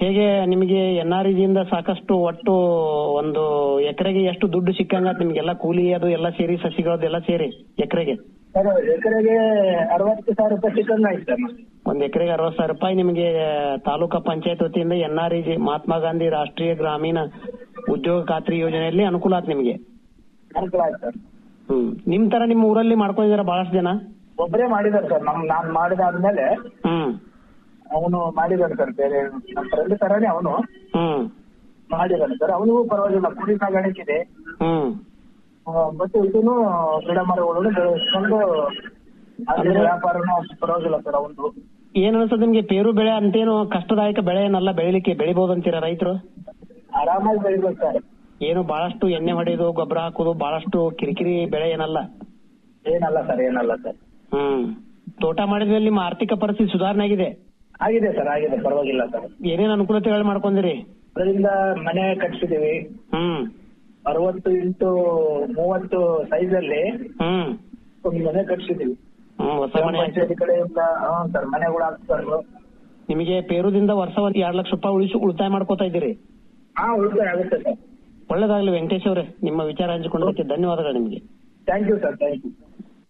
ಹೇಗೆ ನಿಮಗೆ ಎನ್ ಆರ್ ಜಿಯಿಂದ ಸಾಕಷ್ಟು ಒಟ್ಟು ಒಂದು ಎಕರೆಗೆ ಎಷ್ಟು ದುಡ್ಡು ಸಿಕ್ಕಂಗ ನಿಮ್ಗೆಲ್ಲ ಕೂಲಿ ಅದು ಎಲ್ಲ ಸೇರಿ ಸಸಿಗಳದೆಲ್ಲ ಸೇರಿ ಎಕರೆಗೆ ಸರ್ ಎಕರೆಗೆ ಅರವತ್ತು ಸಾವಿರ ರೂಪಾಯಿ ಸಿಕ್ಕಂಗ ಆಯ್ತು ಸರ್ ಒಂದ್ ಎಕರೆಗೆ ಅರವತ್ ಸಾವಿರ ರೂಪಾಯಿ ನಿಮಗೆ ತಾಲೂಕಾ ಪಂಚಾಯತ್ ವತಿಯಿಂದ N R G Mahatma Gandhi ರಾಷ್ಟ್ರೀಯ ಗ್ರಾಮೀಣ ಉದ್ಯೋಗ ಖಾತ್ರಿ ಯೋಜನೆಯಲ್ಲಿ ಅನುಕೂಲ ಆಯ್ತು ನಿಮಗೆ ಅನುಕೂಲ ಆಯ್ತು ಸರ್ ಹ್ಮ್ ನಿಮ್ ತರ ನಿಮ್ಮ ಊರಲ್ಲಿ ಮಾಡ್ಕೊಂಡಿದಾರ ಬಹಳಷ್ಟು ಜನ ಒಬ್ಬರೇ ಮಾಡಿದಾರೆ ಸರ್ ನಮ್ ನಾನ್ ಮಾಡಿದಾದ್ಮೇಲೆ ಹ್ಮ್ ಅವನು ಮಾಡಿದಾನೆ ಸರ್ ಬೇರೆ ನಮ್ಮ ಫ್ರೆಂಡ್ ತರಾನೇ ಅವನು ಹ್ಮ್ ಮಾಡಿದಾನೆ ಸರ್ ಅವನಿಗೂ ಪರವಾಗಿಲ್ಲ ಕುರಿ ಸಾಗಾಣಿಕೆ ಇದೆ ಹ್ಮ್ ಆ, ಮತ್ತೆ ಇದನ್ನು ಗಿಡ ಮರಗಳನ್ನು ಬೆಳೆಸ್ಕೊಂಡು ಅದ್ರ ವ್ಯಾಪಾರನೂ ಅಷ್ಟು ಪರವಾಗಿಲ್ಲ ಸರ್ ಅವನು ಏನ್ ಅನ್ಸುತ್ತೆ ನಿಮ್ಗೆ ಪೇರು ಬೆಳೆ ಅಂತೇನು ಕಷ್ಟದಾಯಕ ಬೆಳೆ ಏನಲ್ಲ ಬೆಳಿಲಿಕ್ಕೆ ಬೆಳಿಬಹುದು ಅಂತೀರಾ ರೈತರು ಆರಾಮಾಗಿ ಬೆಳಿಬೇಕು ಸರ್ ಏನು ಬಹಳಷ್ಟು ಎಣ್ಣೆ ಹೊಡೆಯೋದು ಗೊಬ್ಬರ ಹಾಕೋದು ಬಹಳಷ್ಟು ಕಿರಿಕಿರಿ ಬೆಳೆ ಏನಲ್ಲ ಏನಲ್ಲ ಸರ್ ಏನಲ್ಲ ಸರ್ ಹ್ಮ್ ತೋಟ ಮಾಡಿದ್ಮೇಲೆ ನಿಮ್ಮ ಆರ್ಥಿಕ ಪರಿಸ್ಥಿತಿ ಸುಧಾರಣೆ ಆಗಿದೆ ಆಗಿದೆ ಸರ್ ಆಗಿದೆ ಪರವಾಗಿಲ್ಲ ಸರ್ ಏನೇನ್ ಅನುಕೂಲತೆಗಳು ಮಾಡ್ಕೊಂಡಿರಿ ಅದರಿಂದ ಮನೆ ಕಟ್ಸಿದೀವಿ ಹ್ಮ್ ಅರವತ್ತು ಇಂಟು ಮೂವತ್ತು ಸೈಜ್ ಅಲ್ಲಿ ಹ್ಮ್ ಒಂದು ಮನೆ ಕಟ್ಸಿದೀವಿ ಹ್ಮ್ ಹೊಸ ಮನೆ ಆಯ್ತು. ಪಂಚಾಯತಿ ಕಡೆಯಿಂದ ಹ್ಞೂ ಸರ್ ಮನೆಗಳು ಹಾಕ್ಸ್ಕೊಂಡು ನಿಮಗೆ ಪೇರುದಿಂದ ವರ್ಷ ಒಂದ್ ಎರಡ್ ಲಕ್ಷ ರೂಪಾಯಿ ಉಳಿಸಿ ಉಳಿತಾಯ ಮಾಡ್ಕೋತಾ ಇದ್ದೀರಿ ಹಾ ಉಳಿತಾಯ ಆಗುತ್ತೆ ಸರ್ ಒಳ್ಳೇದಾಗ್ಲಿ ವೆಂಕಟೇಶ್ ಅವರೇ ನಿಮ್ಮ ವಿಚಾರ ಹಂಚಿಕೊಂಡದಕ್ಕೆ ಧನ್ಯವಾದಗಳು ನಿಮಗೆ thank you sir thank you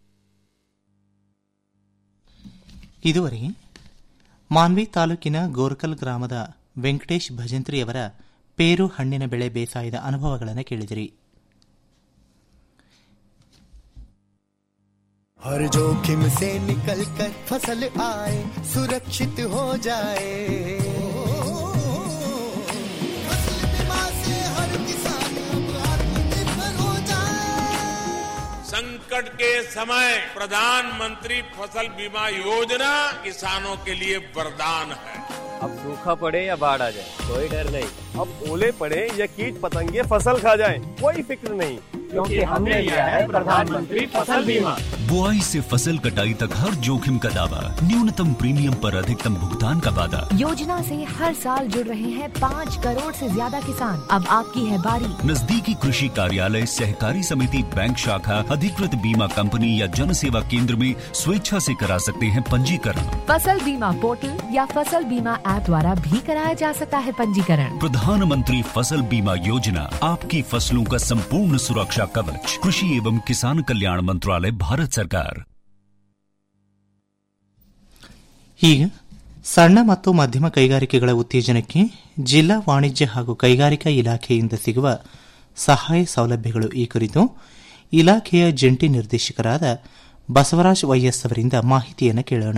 ಇದುವರೆಗೆ ಮಾನ್ವಿ ತಾಲೂಕಿನ ಗೋರ್ಕಲ್ ಗ್ರಾಮದ ವೆಂಕಟೇಶ್ ಭಜಂತ್ರಿಯವರ ಪೇರು ಹಣ್ಣಿನ ಬೆಳೆ ಬೇಸಾಯದ ಅನುಭವಗಳನ್ನು ಕೇಳಿದಿರಿ हर जोखिम से निकल कर फसल आए सुरक्षित हो जाए फसल बीमा से हर किसान अब आत्मनिर्भर हो जाए संकट के समय प्रधानमंत्री फसल बीमा योजना किसानों के लिए वरदान है अब सूखा पड़े या बाढ़ आ जाए कोई डर नहीं अब ओले पड़े या कीट पतंगे फसल खा जाए कोई फिक्र नहीं क्योंकि हमने लिया है प्रधानमंत्री फसल बीमा बुआई से फसल कटाई तक हर जोखिम का दावा न्यूनतम प्रीमियम पर अधिकतम भुगतान का वादा योजना से हर साल जुड़ रहे हैं पाँच करोड़ से ज्यादा किसान अब आपकी है बारी नजदीकी कृषि कार्यालय सहकारी समिति बैंक शाखा अधिकृत बीमा कंपनी या जन सेवा केंद्र में स्वेच्छा से करा सकते हैं पंजीकरण फसल बीमा पोर्टल या फसल बीमा ऐप द्वारा भी कराया जा सकता है पंजीकरण प्रधानमंत्री फसल बीमा योजना आपकी फसलों का संपूर्ण सुरक्षा कवच कृषि एवं किसान कल्याण मंत्रालय भारत सरकार ಈಗ ಸಣ್ಣ ಮತ್ತು ಮಧ್ಯಮ ಕೈಗಾರಿಕೆಗಳ ಉತ್ತೇಜನಕ್ಕೆ ಜಿಲ್ಲಾ ವಾಣಿಜ್ಯ ಹಾಗೂ ಕೈಗಾರಿಕಾ ಇಲಾಖೆಯಿಂದ ಸಿಗುವ ಸಹಾಯ ಸೌಲಭ್ಯಗಳು ಈ ಕುರಿತು ಇಲಾಖೆಯ ಜಂಟಿ ನಿರ್ದೇಶಕರಾದ ಬಸವರಾಜ್ ವೈಎಸ್ ಅವರಿಂದ ಮಾಹಿತಿಯನ್ನು ಕೇಳೋಣ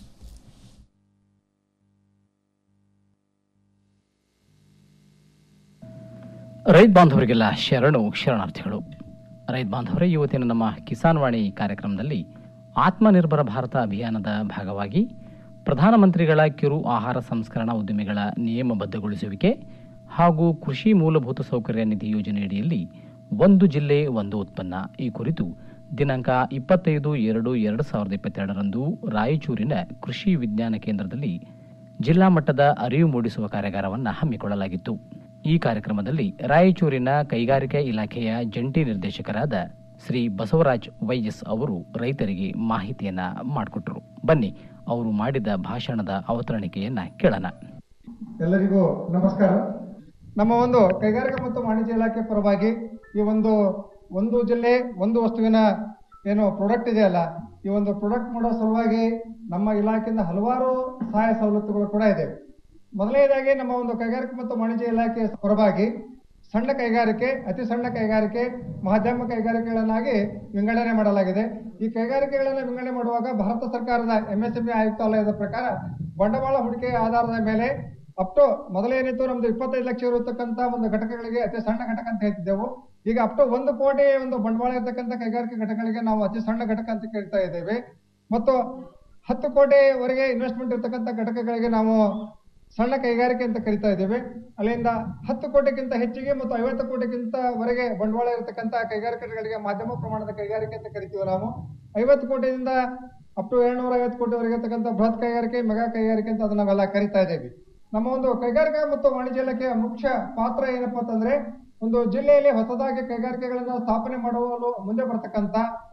ರೈತ ಬಾಂಧವರಿಗೆಲ್ಲ ಶರಣು ಶರಣಾರ್ಥಿಗಳು ರೈತ ಬಾಂಧವರೇ ಇವತ್ತಿನ ನಮ್ಮ ಕಿಸಾನ್ ವಾಣಿ ಕಾರ್ಯಕ್ರಮದಲ್ಲಿ ಆತ್ಮನಿರ್ಭರ ಭಾರತ ಅಭಿಯಾನದ ಭಾಗವಾಗಿ ಪ್ರಧಾನಮಂತ್ರಿಗಳ ಕಿರು ಆಹಾರ ಸಂಸ್ಕರಣಾ ಉದ್ದಿಮೆಗಳ ನಿಯಮಬದ್ಧಗೊಳಿಸುವಿಕೆ ಹಾಗೂ ಕೃಷಿ ಮೂಲಭೂತ ಸೌಕರ್ಯ ನಿಧಿ ಯೋಜನೆಯಡಿಯಲ್ಲಿ ಒಂದು ಜಿಲ್ಲೆ ಒಂದು ಉತ್ಪನ್ನ ಈ ಕುರಿತು ದಿನಾಂಕ ಇಪ್ಪತ್ತೈದು ಎರಡು ಎರಡು ಸಾವಿರದ ಇಪ್ಪತ್ತೆರಡರಂದು ರಾಯಚೂರಿನ ಕೃಷಿ ವಿಜ್ಞಾನ ಕೇಂದ್ರದಲ್ಲಿ ಜಿಲ್ಲಾ ಮಟ್ಟದ ಅರಿವು ಮೂಡಿಸುವ ಕಾರ್ಯಾಗಾರವನ್ನು ಹಮ್ಮಿಕೊಳ್ಳಲಾಗಿತ್ತು ಈ ಕಾರ್ಯಕ್ರಮದಲ್ಲಿ ರಾಯಚೂರಿನ ಕೈಗಾರಿಕಾ ಇಲಾಖೆಯ ಜಂಟಿ ನಿರ್ದೇಶಕರಾದ ಶ್ರೀ ಬಸವರಾಜ್ ವೈಎಸ್ ಅವರು ರೈತರಿಗೆ ಮಾಹಿತಿಯನ್ನ ಮಾಡಿಕೊಟ್ರು ಬನ್ನಿ ಅವರು ಮಾಡಿದ ಭಾಷಣದ ಅವತರಣಿಕೆಯನ್ನ ಕೇಳೋಣ ಎಲ್ಲರಿಗೂ ನಮಸ್ಕಾರ ನಮ್ಮ ಒಂದು ಕೈಗಾರಿಕಾ ಮತ್ತು ವಾಣಿಜ್ಯ ಇಲಾಖೆ ಪರವಾಗಿ ಈ ಒಂದು ಒಂದು ಜಿಲ್ಲೆ ಒಂದು ವಸ್ತುವಿನ ಏನು ಪ್ರಾಡಕ್ಟ್ ಇದೆಯಲ್ಲ ಈ ಒಂದು ಪ್ರಾಡಕ್ಟ್ ಮಾಡೋ ಸಲುವಾಗಿ ನಮ್ಮ ಇಲಾಖೆಯಿಂದ ಹಲವಾರು ಸಹಾಯ ಸವಲತ್ತುಗಳು ಕೂಡ ಇದೆ ಮೊದಲನೇದಾಗಿ ನಮ್ಮ ಒಂದು ಕೈಗಾರಿಕೆ ಮತ್ತು ವಾಣಿಜ್ಯ ಇಲಾಖೆ ಪರವಾಗಿ ಸಣ್ಣ ಕೈಗಾರಿಕೆ ಅತಿ ಸಣ್ಣ ಕೈಗಾರಿಕೆ ಮಧ್ಯಮ ಕೈಗಾರಿಕೆಗಳನ್ನಾಗಿ ವಿಂಗಡಣೆ ಮಾಡಲಾಗಿದೆ ಈ ಕೈಗಾರಿಕೆಗಳನ್ನು ವಿಂಗಡಣೆ ಮಾಡುವಾಗ ಭಾರತ ಸರ್ಕಾರದ ಎಂಎಸ್ಎಂಇ ಆಯುಕ್ತಾಲಯದ ಪ್ರಕಾರ ಬಂಡವಾಳ ಹೂಡಿಕೆ ಆಧಾರದ ಮೇಲೆ ಅಪ್ ಟು ಮೊದಲೇನಿತ್ತು ನಮ್ದು ಇಪ್ಪತ್ತೈದು ಲಕ್ಷ ಇರತಕ್ಕಂತ ಒಂದು ಘಟಕಗಳಿಗೆ ಅತಿ ಸಣ್ಣ ಘಟಕ ಅಂತ ಹೇಳ್ತಿದ್ದೆವು ಈಗ ಅಪ್ ಟು ಒಂದು ಕೋಟಿ ಒಂದು ಬಂಡವಾಳ ಇರತಕ್ಕಂತ ಕೈಗಾರಿಕೆ ಘಟಕಗಳಿಗೆ ನಾವು ಅತಿ ಸಣ್ಣ ಘಟಕ ಅಂತ ಕೇಳ್ತಾ ಇದ್ದೇವೆ ಮತ್ತು ಹತ್ತು ಕೋಟಿವರೆಗೆ ಇನ್ವೆಸ್ಟ್ಮೆಂಟ್ ಇರತಕ್ಕಂತ ಘಟಕಗಳಿಗೆ ನಾವು ಸಣ್ಣ ಕೈಗಾರಿಕೆ ಅಂತ ಕರಿತಾ ಇದ್ದೇವೆ ಅಲ್ಲಿಂದ ಹತ್ತು ಕೋಟಿಗಿಂತ ಹೆಚ್ಚಿಗೆ ಮತ್ತು ಐವತ್ತು ಕೋಟಿಗಿಂತ ವರೆಗೆ ಬಂಡವಾಳ ಇರತಕ್ಕಂತ ಕೈಗಾರಿಕೆಗಳಿಗೆ ಮಾಧ್ಯಮ ಪ್ರಮಾಣದ ಕೈಗಾರಿಕೆ ಅಂತ ಕರಿತೀವಿ ನಾವು ಐವತ್ತು ಕೋಟಿಯಿಂದ ಅಪ್ ಟು ಏಳ್ನೂರ ಐವತ್ತು ಕೋಟಿವರೆಗೆ ಇರತಕ್ಕಂತ ಬೃಹತ್ ಕೈಗಾರಿಕೆ ಮೆಗಾ ಕೈಗಾರಿಕೆ ಅಂತ ಅದನ್ನ ನಾವೆಲ್ಲ ಕರಿತಾ ಇದ್ದೇವೆ ನಮ್ಮ ಒಂದು ಕೈಗಾರಿಕಾ ಮತ್ತು ವಾಣಿಜ್ಯ ಇಲಾಖೆಯ ಮುಖ್ಯ ಪಾತ್ರ ಏನಪ್ಪಾ ಅಂತಂದ್ರೆ ಒಂದು ಜಿಲ್ಲೆಯಲ್ಲಿ ಹೊಸದಾಗಿ ಕೈಗಾರಿಕೆಗಳನ್ನ ಸ್ಥಾಪನೆ ಮಾಡುವಲು ಮುಂದೆ ಬರ್ತಕ್ಕಂತ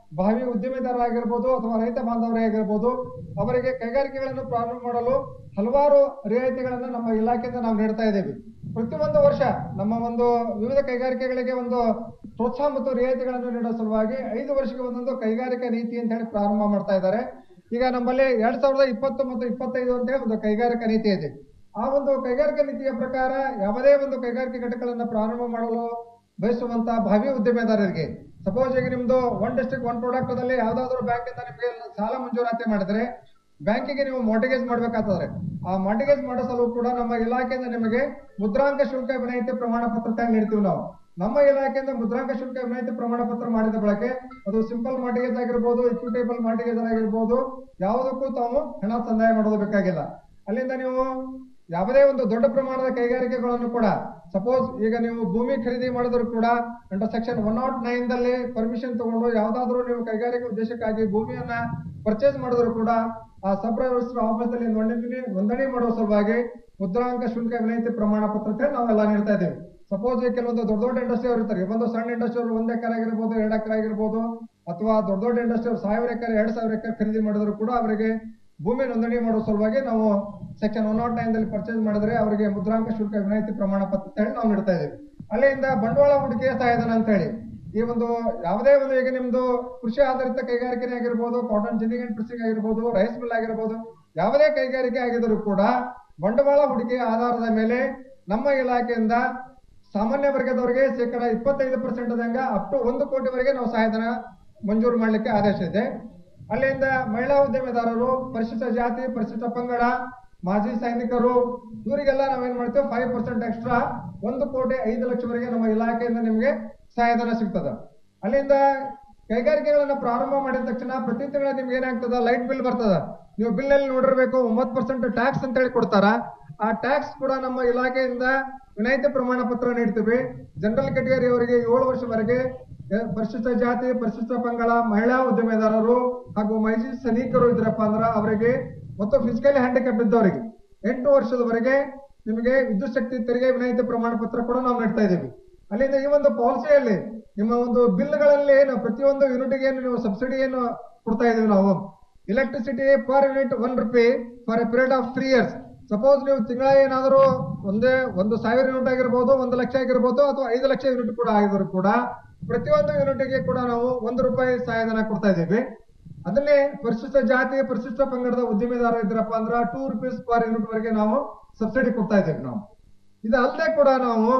ಭಾವಿ ಉದ್ಯಮಿದಾರರಾಗಿರ್ಬೋದು ಅಥವಾ ರೈತ ಬಾಂಧವರೇ ಆಗಿರ್ಬೋದು ಅವರಿಗೆ ಕೈಗಾರಿಕೆಗಳನ್ನು ಪ್ರಾರಂಭ ಮಾಡಲು ಹಲವಾರು ರಿಯಾಯಿತಿಗಳನ್ನ ನಮ್ಮ ಇಲಾಖೆಯಿಂದ ನಾವು ನೀಡ್ತಾ ಇದ್ದೇವೆ ಪ್ರತಿಯೊಂದು ವರ್ಷ ನಮ್ಮ ಒಂದು ವಿವಿಧ ಕೈಗಾರಿಕೆಗಳಿಗೆ ಒಂದು ಪ್ರೋತ್ಸಾಹ ಮತ್ತು ರಿಯಾಯಿತಿಗಳನ್ನು ನೀಡುವ ಸಲುವಾಗಿ ಐದು ವರ್ಷಕ್ಕೆ ಒಂದೊಂದು ಕೈಗಾರಿಕಾ ನೀತಿ ಅಂತ ಹೇಳಿ ಪ್ರಾರಂಭ ಮಾಡ್ತಾ ಇದ್ದಾರೆ ಈಗ ನಮ್ಮಲ್ಲಿ ಎರಡ್ ಸಾವಿರದ ಇಪ್ಪತ್ತು ಮತ್ತು ಇಪ್ಪತ್ತೈದು ಅಂತ ಹೇಳಿ ಒಂದು ಕೈಗಾರಿಕಾ ನೀತಿ ಇದೆ ಆ ಒಂದು ಕೈಗಾರಿಕಾ ನೀತಿಯ ಪ್ರಕಾರ ಯಾವುದೇ ಒಂದು ಕೈಗಾರಿಕೆ ಘಟಕಗಳನ್ನ ಪ್ರಾರಂಭ ಮಾಡಲು ಬಯಸುವಂತ ಭಾವಿ ಉದ್ಯಮಿದಾರರಿಗೆ ಸಪೋಸ್ ಈಗ ನಿಮ್ದು ಒನ್ ಡಿಸ್ಟ್ರಿಕ್ಟ್ ಒನ್ ಪ್ರಾಡಕ್ಟ್ ದಲ್ಲಿ ಯಾವ್ದಾದ್ರು ಬ್ಯಾಂಕ್ ಇಂದ ನಿಮಗೆ ಸಾಲ ಮಂಜೂರಾತಿ ಮಾಡಿದ್ರೆ ಬ್ಯಾಂಕಿಗೆ ನೀವು ಮಾರ್ಟಿಗೇಜ್ ಮಾಡ್ಬೇಕಾಗ್ತದೆ ಆ ಮಾರ್ಟಿಗೇಜ್ ಮಾಡೋ ಸಲುವಾಗಿ ಕೂಡ ನಮ್ಮ ಇಲಾಖೆಯಿಂದ ನಿಮಗೆ ಮುದ್ರಾಂಕ ಶುಲ್ಕ ವಿನಾಯಿತಿ ಪ್ರಮಾಣ ಪತ್ರ ನೀಡ್ತೀವಿ ನಾವು ನಮ್ಮ ಇಲಾಖೆಯಿಂದ ಮುದ್ರಾಂಕ ಶುಲ್ಕ ವಿನಾಯಿತಿ ಪ್ರಮಾಣ ಪತ್ರ ಮಾಡಿದ ಬಳಕೆ ಅದು ಸಿಂಪಲ್ ಮಾರ್ಟಿಗೇಜ್ ಆಗಿರ್ಬೋದು ಇಕ್ವಿಟೇಬಲ್ ಮಾರ್ಟಿಗೇಜ್ ಆಗಿರ್ಬೋದು ಯಾವುದಕ್ಕೂ ತಾವು ಹಣ ಸಂದಾಯ ಮಾಡೋದು ಬೇಕಾಗಿಲ್ಲ ಅಲ್ಲಿಂದ ನೀವು ಯಾವುದೇ ಒಂದು ದೊಡ್ಡ ಪ್ರಮಾಣದ ಕೈಗಾರಿಕೆಗಳನ್ನು ಕೂಡ ಸಪೋಸ್ ಈಗ ನೀವು ಭೂಮಿ ಖರೀದಿ ಮಾಡಿದ್ರು ಕೂಡ under section one not nine ದಲ್ಲಿ ಪರ್ಮಿಷನ್ ತಗೊಂಡು ಯಾವ್ದಾದ್ರು ನೀವು ಕೈಗಾರಿಕೆ ಉದ್ದೇಶಕ್ಕಾಗಿ ಭೂಮಿಯನ್ನ ಪರ್ಚೇಸ್ ಮಾಡಿದ್ರು ಕೂಡ ಆ ಸಬ್ ರಿಜಿಸ್ಟರ್ ಆಫೀಸ್ ಅಲ್ಲಿ ನೋಂದಣಿ ನೋಂದಣಿ ಮಾಡುವ ಸಲುವಾಗಿ ಮುದ್ರಾಂಕ ಶುಲ್ಕ ವಿನಾಯಿತಿ ಪ್ರಮಾಣ ಪತ್ರ ಅಂತ ಹೇಳಿ ನಾವೆಲ್ಲ ನೀಡ್ತಾ ಇದ್ದೇವೆ ಸಪೋಸ್ ಕೆಲವೊಂದು ದೊಡ್ಡ ದೊಡ್ಡ ಇಂಡಸ್ಟ್ರಿ ಅವರು ಇರ್ತಾರೆ ಒಂದು ಸಣ್ಣ ಇಂಡಸ್ಟ್ರಿ ಅವರು ಒಂದ್ ಎಕರೆ ಆಗಿರ್ಬೋದು ಎರಡು ಎಕರೆ ಆಗಿರ್ಬೋದು ಅಥವಾ ದೊಡ್ಡ ದೊಡ್ಡ ಇಂಡಸ್ಟ್ರಿ ಅವರು ಸಾವಿರ ಎಕರೆ ಎರಡ್ ಸಾವಿರ ಎಕರೆ ಖರೀದಿ ಮಾಡಿದ್ರು ಕೂಡ ಅವರಿಗೆ ಭೂಮಿ ನೋಂದಣಿ ಮಾಡುವ ಸಲುವಾಗಿ ನಾವು ಸೆಕ್ಷನ್ ಒನ್ ನಾಟ್ ನೈನ್ ದಲ್ಲಿ ಪರ್ಚೇಸ್ ಮಾಡಿದ್ರೆ ಅವರಿಗೆ ಮುದ್ರಾಂಕ ಶುಲ್ಕ ವಿನಾಯಿತಿ ಪ್ರಮಾಣ ಪತ್ರ ಅಂತ ಹೇಳಿ ನಾವು ನೀಡ್ತಾ ಇದ್ದೀವಿ ಅಲ್ಲಿಂದ ಬಂಡವಾಳ ಹೂಡಿಕೆ ಸಹಾಯಧನ ಅಂತ ಹೇಳಿ ಈ ಒಂದು ಯಾವುದೇ ಒಂದು ಈಗ ನಿಮ್ದು ಕೃಷಿ ಆಧಾರಿತ ಕೈಗಾರಿಕೆ ಆಗಿರ್ಬೋದು ಕಾಟನ್ ಜಿನ್ನಿಂಗ್ ಅಂಡ್ ಪ್ರೆಸಿಂಗ್ ಆಗಿರ್ಬೋದು ರೈಸ್ ಮಿಲ್ ಆಗಿರ್ಬೋದು ಯಾವುದೇ ಕೈಗಾರಿಕೆ ಆಗಿದ್ರು ಕೂಡ ಬಂಡವಾಳ ಹೂಡಿಕೆ ಆಧಾರದ ಮೇಲೆ ನಮ್ಮ ಇಲಾಖೆಯಿಂದ ಸಾಮಾನ್ಯ ವರ್ಗದವರಿಗೆ ಶೇಕಡ ಇಪ್ಪತ್ತೈದು ಪರ್ಸೆಂಟ್ ದಂಗ ಅಪ್ ಟು ಒಂದು ಕೋಟಿವರೆಗೆ ನಾವು ಸಹಾಯಧನ ಮಂಜೂರು ಮಾಡಲಿಕ್ಕೆ ಆದೇಶ ಇದೆ ಅಲ್ಲಿಂದ ಮಹಿಳಾ ಉದ್ಯಮಿದಾರರು ಪರಿಶಿಷ್ಟ ಜಾತಿ ಪರಿಶಿಷ್ಟ ಪಂಗಡ ಮಾಜಿ ಸೈನಿಕರು ಇವರಿಗೆಲ್ಲ ನಾವೇನ್ ಮಾಡ್ತೇವೆ ಫೈವ್ ಪರ್ಸೆಂಟ್ ಎಕ್ಸ್ಟ್ರಾ ಒಂದು ಕೋಟಿ ಐದು ಲಕ್ಷವರೆಗೆ ನಮ್ಮ ಇಲಾಖೆಯಿಂದ ನಿಮಗೆ ಸಹಾಯಧನ ಸಿಗ್ತದ ಅಲ್ಲಿಂದ ಕೈಗಾರಿಕೆಗಳನ್ನ ಪ್ರಾರಂಭ ಮಾಡಿದ ತಕ್ಷಣ ಪ್ರತಿ ತಿಂಗಳ ನಿಮ್ಗೆ ಏನಾಗ್ತದ ಲೈಟ್ ಬಿಲ್ ಬರ್ತದ ನೀವು ಬಿಲ್ ನಲ್ಲಿ ನೋಡಿರ್ಬೇಕು ಒಂಬತ್ತು ಪರ್ಸೆಂಟ್ ಟ್ಯಾಕ್ಸ್ ಅಂತ ಹೇಳಿ ಕೊಡ್ತಾರ ಆ ಟ್ಯಾಕ್ಸ್ ಕೂಡ ನಮ್ಮ ಇಲಾಖೆಯಿಂದ ವಿನಾಯಿತಿ ಪ್ರಮಾಣ ಪತ್ರ ನೀಡ್ತೀವಿ ಜನರಲ್ ಕೆಟಗರಿ ಅವರಿಗೆ ಏಳು ವರ್ಷವರೆಗೆ ಎ- ಪರಿಶಿಷ್ಟ ಜಾತಿ ಪರಿಶಿಷ್ಟ ಪಂಗಡ ಮಹಿಳಾ ಉದ್ಯಮಿದಾರರು ಹಾಗೂ ಮಹಿಳಾ ಸೈನಿಕರು ಇದ್ರಪ್ಪ ಅಂದ್ರ ಅವರಿಗೆ ಮತ್ತು ಫಿಸಿಕಲಿ ಹ್ಯಾಂಡಿಕ್ಯಾಪ್ ಇದ್ದವರಿಗೆ ಎಂಟು ವರ್ಷದವರೆಗೆ ನಿಮಗೆ ವಿದ್ಯುತ್ ಶಕ್ತಿ ತೆರಿಗೆ ವಿನಾಯಿತಿ ಪ್ರಮಾಣ ಪತ್ರ ಕೂಡ ನಾವು ನೀಡ್ತಾ ಇದ್ದೀವಿ ಅಲ್ಲಿಂದ ಈ ಒಂದು ಪಾಲಿಸಿಯಲ್ಲಿ ನಿಮ್ಮ ಒಂದು ಬಿಲ್ಗಳಲ್ಲಿ ಏನು ಪ್ರತಿಯೊಂದು ಯೂನಿಟ್ಗೆ ಏನು ನೀವು ಸಬ್ಸಿಡಿ ಏನು ಕೊಡ್ತಾ ಇದೀವಿ ನಾವು electricity per unit one rupee for a period of three years suppose ನೀವು ತಿಂಗಳ ಏನಾದರೂ ಒಂದೇ ಒಂದು ಸಾವಿರ ಯೂನಿಟ್ ಆಗಿರ್ಬೋದು ಒಂದು ಲಕ್ಷ ಆಗಿರ್ಬೋದು ಅಥವಾ ಐದು ಲಕ್ಷ ಯೂನಿಟ್ ಕೂಡ ಆಗಿದ್ರು ಕೂಡ ಪ್ರತಿಯೊಂದು ಯೂನಿಟ್ಗೆ ಕೂಡ ನಾವು ಒಂದು ರೂಪಾಯಿ ಸಹಾಯಧನ ಕೊಡ್ತಾ ಇದ್ದೀವಿ ಅದನ್ನೇ ಪರಿಶಿಷ್ಟ ಜಾತಿ ಪರಿಶಿಷ್ಟ ಪಂಗಡದ ಉದ್ಯಮಿದಾರ ಇದ್ರಪ್ಪ ಅಂದ್ರ ಟೂ ರುಪೀಸ್ ಪರ್ ಯೂನಿಟ್ ವರೆಗೆ ನಾವು ಸಬ್ಸಿಡಿ ಕೊಡ್ತಾ ಇದ್ದೇವೆ ನಾವು ಇದಲ್ಲದೆ ಕೂಡ ನಾವು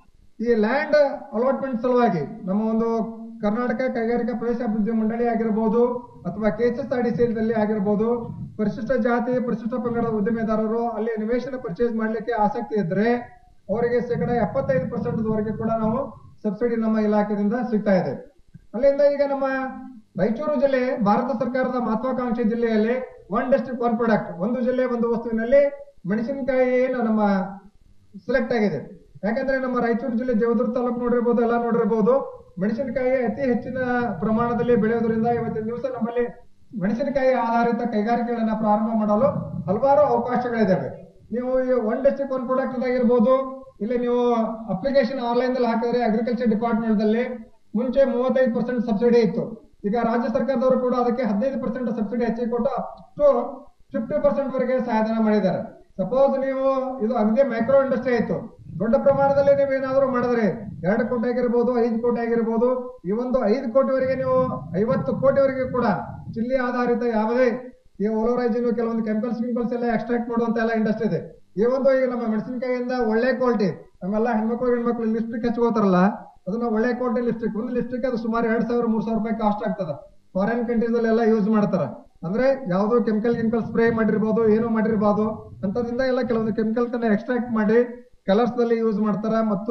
ಈ ಲ್ಯಾಂಡ್ ಅಲಾಟ್ಮೆಂಟ್ ಸಲುವಾಗಿ ನಮ್ಮ ಒಂದು ಕರ್ನಾಟಕ ಕೈಗಾರಿಕಾ ಪ್ರದೇಶ ಅಭಿವೃದ್ಧಿ ಮಂಡಳಿ ಆಗಿರ್ಬೋದು ಅಥವಾ ಕೆಎಸ್ಎಸ್ ಆರ್ ಡಿ ದಲ್ಲಿ ಆಗಿರ್ಬೋದು ಪರಿಶಿಷ್ಟ ಜಾತಿ ಪರಿಶಿಷ್ಟ ಪಂಗಡದ ಉದ್ಯಮಿದಾರರು ಅಲ್ಲಿ ನಿವೇಶನ ಪರ್ಚೇಸ್ ಮಾಡ್ಲಿಕ್ಕೆ ಆಸಕ್ತಿ ಇದ್ರೆ ಅವರಿಗೆ ಶೇಕಡ ಎಪ್ಪತ್ತೈದು ಪರ್ಸೆಂಟ್ ವರೆಗೆ ಕೂಡ ನಾವು ಸಬ್ಸಿಡಿ ನಮ್ಮ ಇಲಾಖೆಯಿಂದ ಸಿಗ್ತಾ ಇದೆ ಅಲ್ಲಿಂದ ಈಗ ನಮ್ಮ ರಾಯಚೂರು ಜಿಲ್ಲೆ ಭಾರತ ಸರ್ಕಾರದ ಮಹತ್ವಾಕಾಂಕ್ಷಿ ಜಿಲ್ಲೆಯಲ್ಲಿ ಒನ್ ಡಿಸ್ಟ್ರಿಕ್ಟ್ ಒನ್ ಪ್ರಾಡಕ್ಟ್ ಒಂದು ಜಿಲ್ಲೆ ಒಂದು ವಸ್ತುವಿನಲ್ಲಿ ಮೆಣಸಿನಕಾಯಿ ಏನು ನಮ್ಮ ಸೆಲೆಕ್ಟ್ ಆಗಿದೆ ಯಾಕಂದ್ರೆ ನಮ್ಮ ರಾಯಚೂರು ಜಿಲ್ಲೆ ದೇವದುರ್ಗ ತಾಲೂಕು ನೋಡಿರ್ಬೋದು ಎಲ್ಲ ನೋಡಿರ್ಬೋದು ಮೆಣಸಿನಕಾಯಿ ಅತಿ ಹೆಚ್ಚಿನ ಪ್ರಮಾಣದಲ್ಲಿ ಬೆಳೆಯೋದ್ರಿಂದ ಇವತ್ತಿನ ದಿವಸ ನಮ್ಮಲ್ಲಿ ಮೆಣಸಿನಕಾಯಿ ಆಧಾರಿತ ಕೈಗಾರಿಕೆಗಳನ್ನ ಪ್ರಾರಂಭ ಮಾಡಲು ಹಲವಾರು ಅವಕಾಶಗಳಿದಾವೆ ನೀವು ಈ ಒನ್ ಡಿಸ್ಟ್ರಿಕ್ಟ್ ಒನ್ ಪ್ರಾಡಕ್ಟ್ ಆಗಿರ್ಬೋದು ಇಲ್ಲಿ ನೀವು ಅಪ್ಲಿಕೇಶನ್ ಆನ್ಲೈನ್ ದಲ್ಲಿ ಹಾಕಿದ್ರೆ ಅಗ್ರಿಕಲ್ಚರ್ ಡಿಪಾರ್ಟ್ಮೆಂಟ್ ದಲ್ಲಿ ಮುಂಚೆ ಮೂವತ್ತೈದು ಪರ್ಸೆಂಟ್ ಸಬ್ಸಿಡಿ ಇತ್ತು ಈಗ ರಾಜ್ಯ ಸರ್ಕಾರದವರು ಕೂಡ ಅದಕ್ಕೆ ಹದಿನೈದು ಪರ್ಸೆಂಟ್ ಸಬ್ಸಿಡಿ ಹೆಚ್ಚಿಗೆ ಕೊಟ್ಟು ಅಪ್ ಟು ಫಿಫ್ಟಿ ಪರ್ಸೆಂಟ್ ವರೆಗೆ ಸಹಾಯಧನ ಮಾಡಿದ್ದಾರೆ ಸಪೋಸ್ ನೀವು ಇದು ಅಗದಿ ಮೈಕ್ರೋ ಇಂಡಸ್ಟ್ರಿ ಆಯ್ತು ದೊಡ್ಡ ಪ್ರಮಾಣದಲ್ಲಿ ನೀವು ಏನಾದರೂ ಮಾಡಿದ್ರೆ ಎರಡು ಕೋಟಿ ಆಗಿರ್ಬೋದು ಐದು ಕೋಟಿ ಆಗಿರ್ಬೋದು ಈ ಒಂದು ಐದು ಕೋಟಿವರೆಗೆ ನೀವು ಐವತ್ತು ಕೋಟಿವರೆಗೆ ಕೂಡ ಚಿಲ್ಲಿ ಆಧಾರಿತ ಯಾವುದೇ ಈ ಓಲೋರೈಜಿನ್ ಕೆಲವೊಂದು ಕೆಮಿಕಲ್ಸ್ ಗಿಮಿಕಲ್ಸ್ ಎಲ್ಲ ಎಕ್ಸ್ಟ್ರಾಕ್ಟ್ ಮಾಡುವಂತ ಎಲ್ಲ ಇಂಡಸ್ಟ್ರಿ ಇದೆ ಈ ಒಂದು ಈಗ ನಮ್ಮ ಮೆಣಸಿನಕಾಯಿಯಿಂದ ಒಳ್ಳೆ ಕ್ವಾಲಿಟಿ ನಮ್ಮೆಲ್ಲ ಹೆಣ್ಮಕ್ಳು ಹೆಣ್ಮಕ್ಳು ಲಿಸ್ಟಿಕ್ ಹಚ್ಕೋತಾರಲ್ಲ ಅದನ್ನ ಒಳ್ಳೆ ಕ್ವಾಲಿಟಿ ಲಿಸ್ಟಿಕ್ ಒಂದು ಲಿಸ್ಟಿಕ್ ಅದು ಸುಮಾರು ಎರಡ್ ಸಾವಿರ ಮೂರ್ ಸಾವಿರ ರೂಪಾಯಿ ಕಾಸ್ಟ್ ಆಗ್ತದ ಫಾರಿನ್ ಕಂಟ್ರೀಸ್ ಅಲ್ಲೆಲ್ಲ ಯೂಸ್ ಮಾಡ್ತಾರ ಅಂದ್ರೆ ಯಾವ್ದೋ ಕೆಮಿಕಲ್ ಕೆಮಿಕಲ್ ಸ್ಪ್ರೇ ಮಾಡಿರ್ಬೋದು ಏನೋ ಮಾಡಿರ್ಬೋದು ಅಂತದ್ರಿಂದ ಎಲ್ಲ ಕೆಲವೊಂದು ಕೆಮಿಕಲ್ಸ್ ಅನ್ನ ಎಕ್ಸ್ಟ್ರಾಕ್ಟ್ ಮಾಡಿ ಕಲರ್ಸ್ ದಲ್ಲಿ ಯೂಸ್ ಮಾಡ್ತಾರ ಮತ್ತು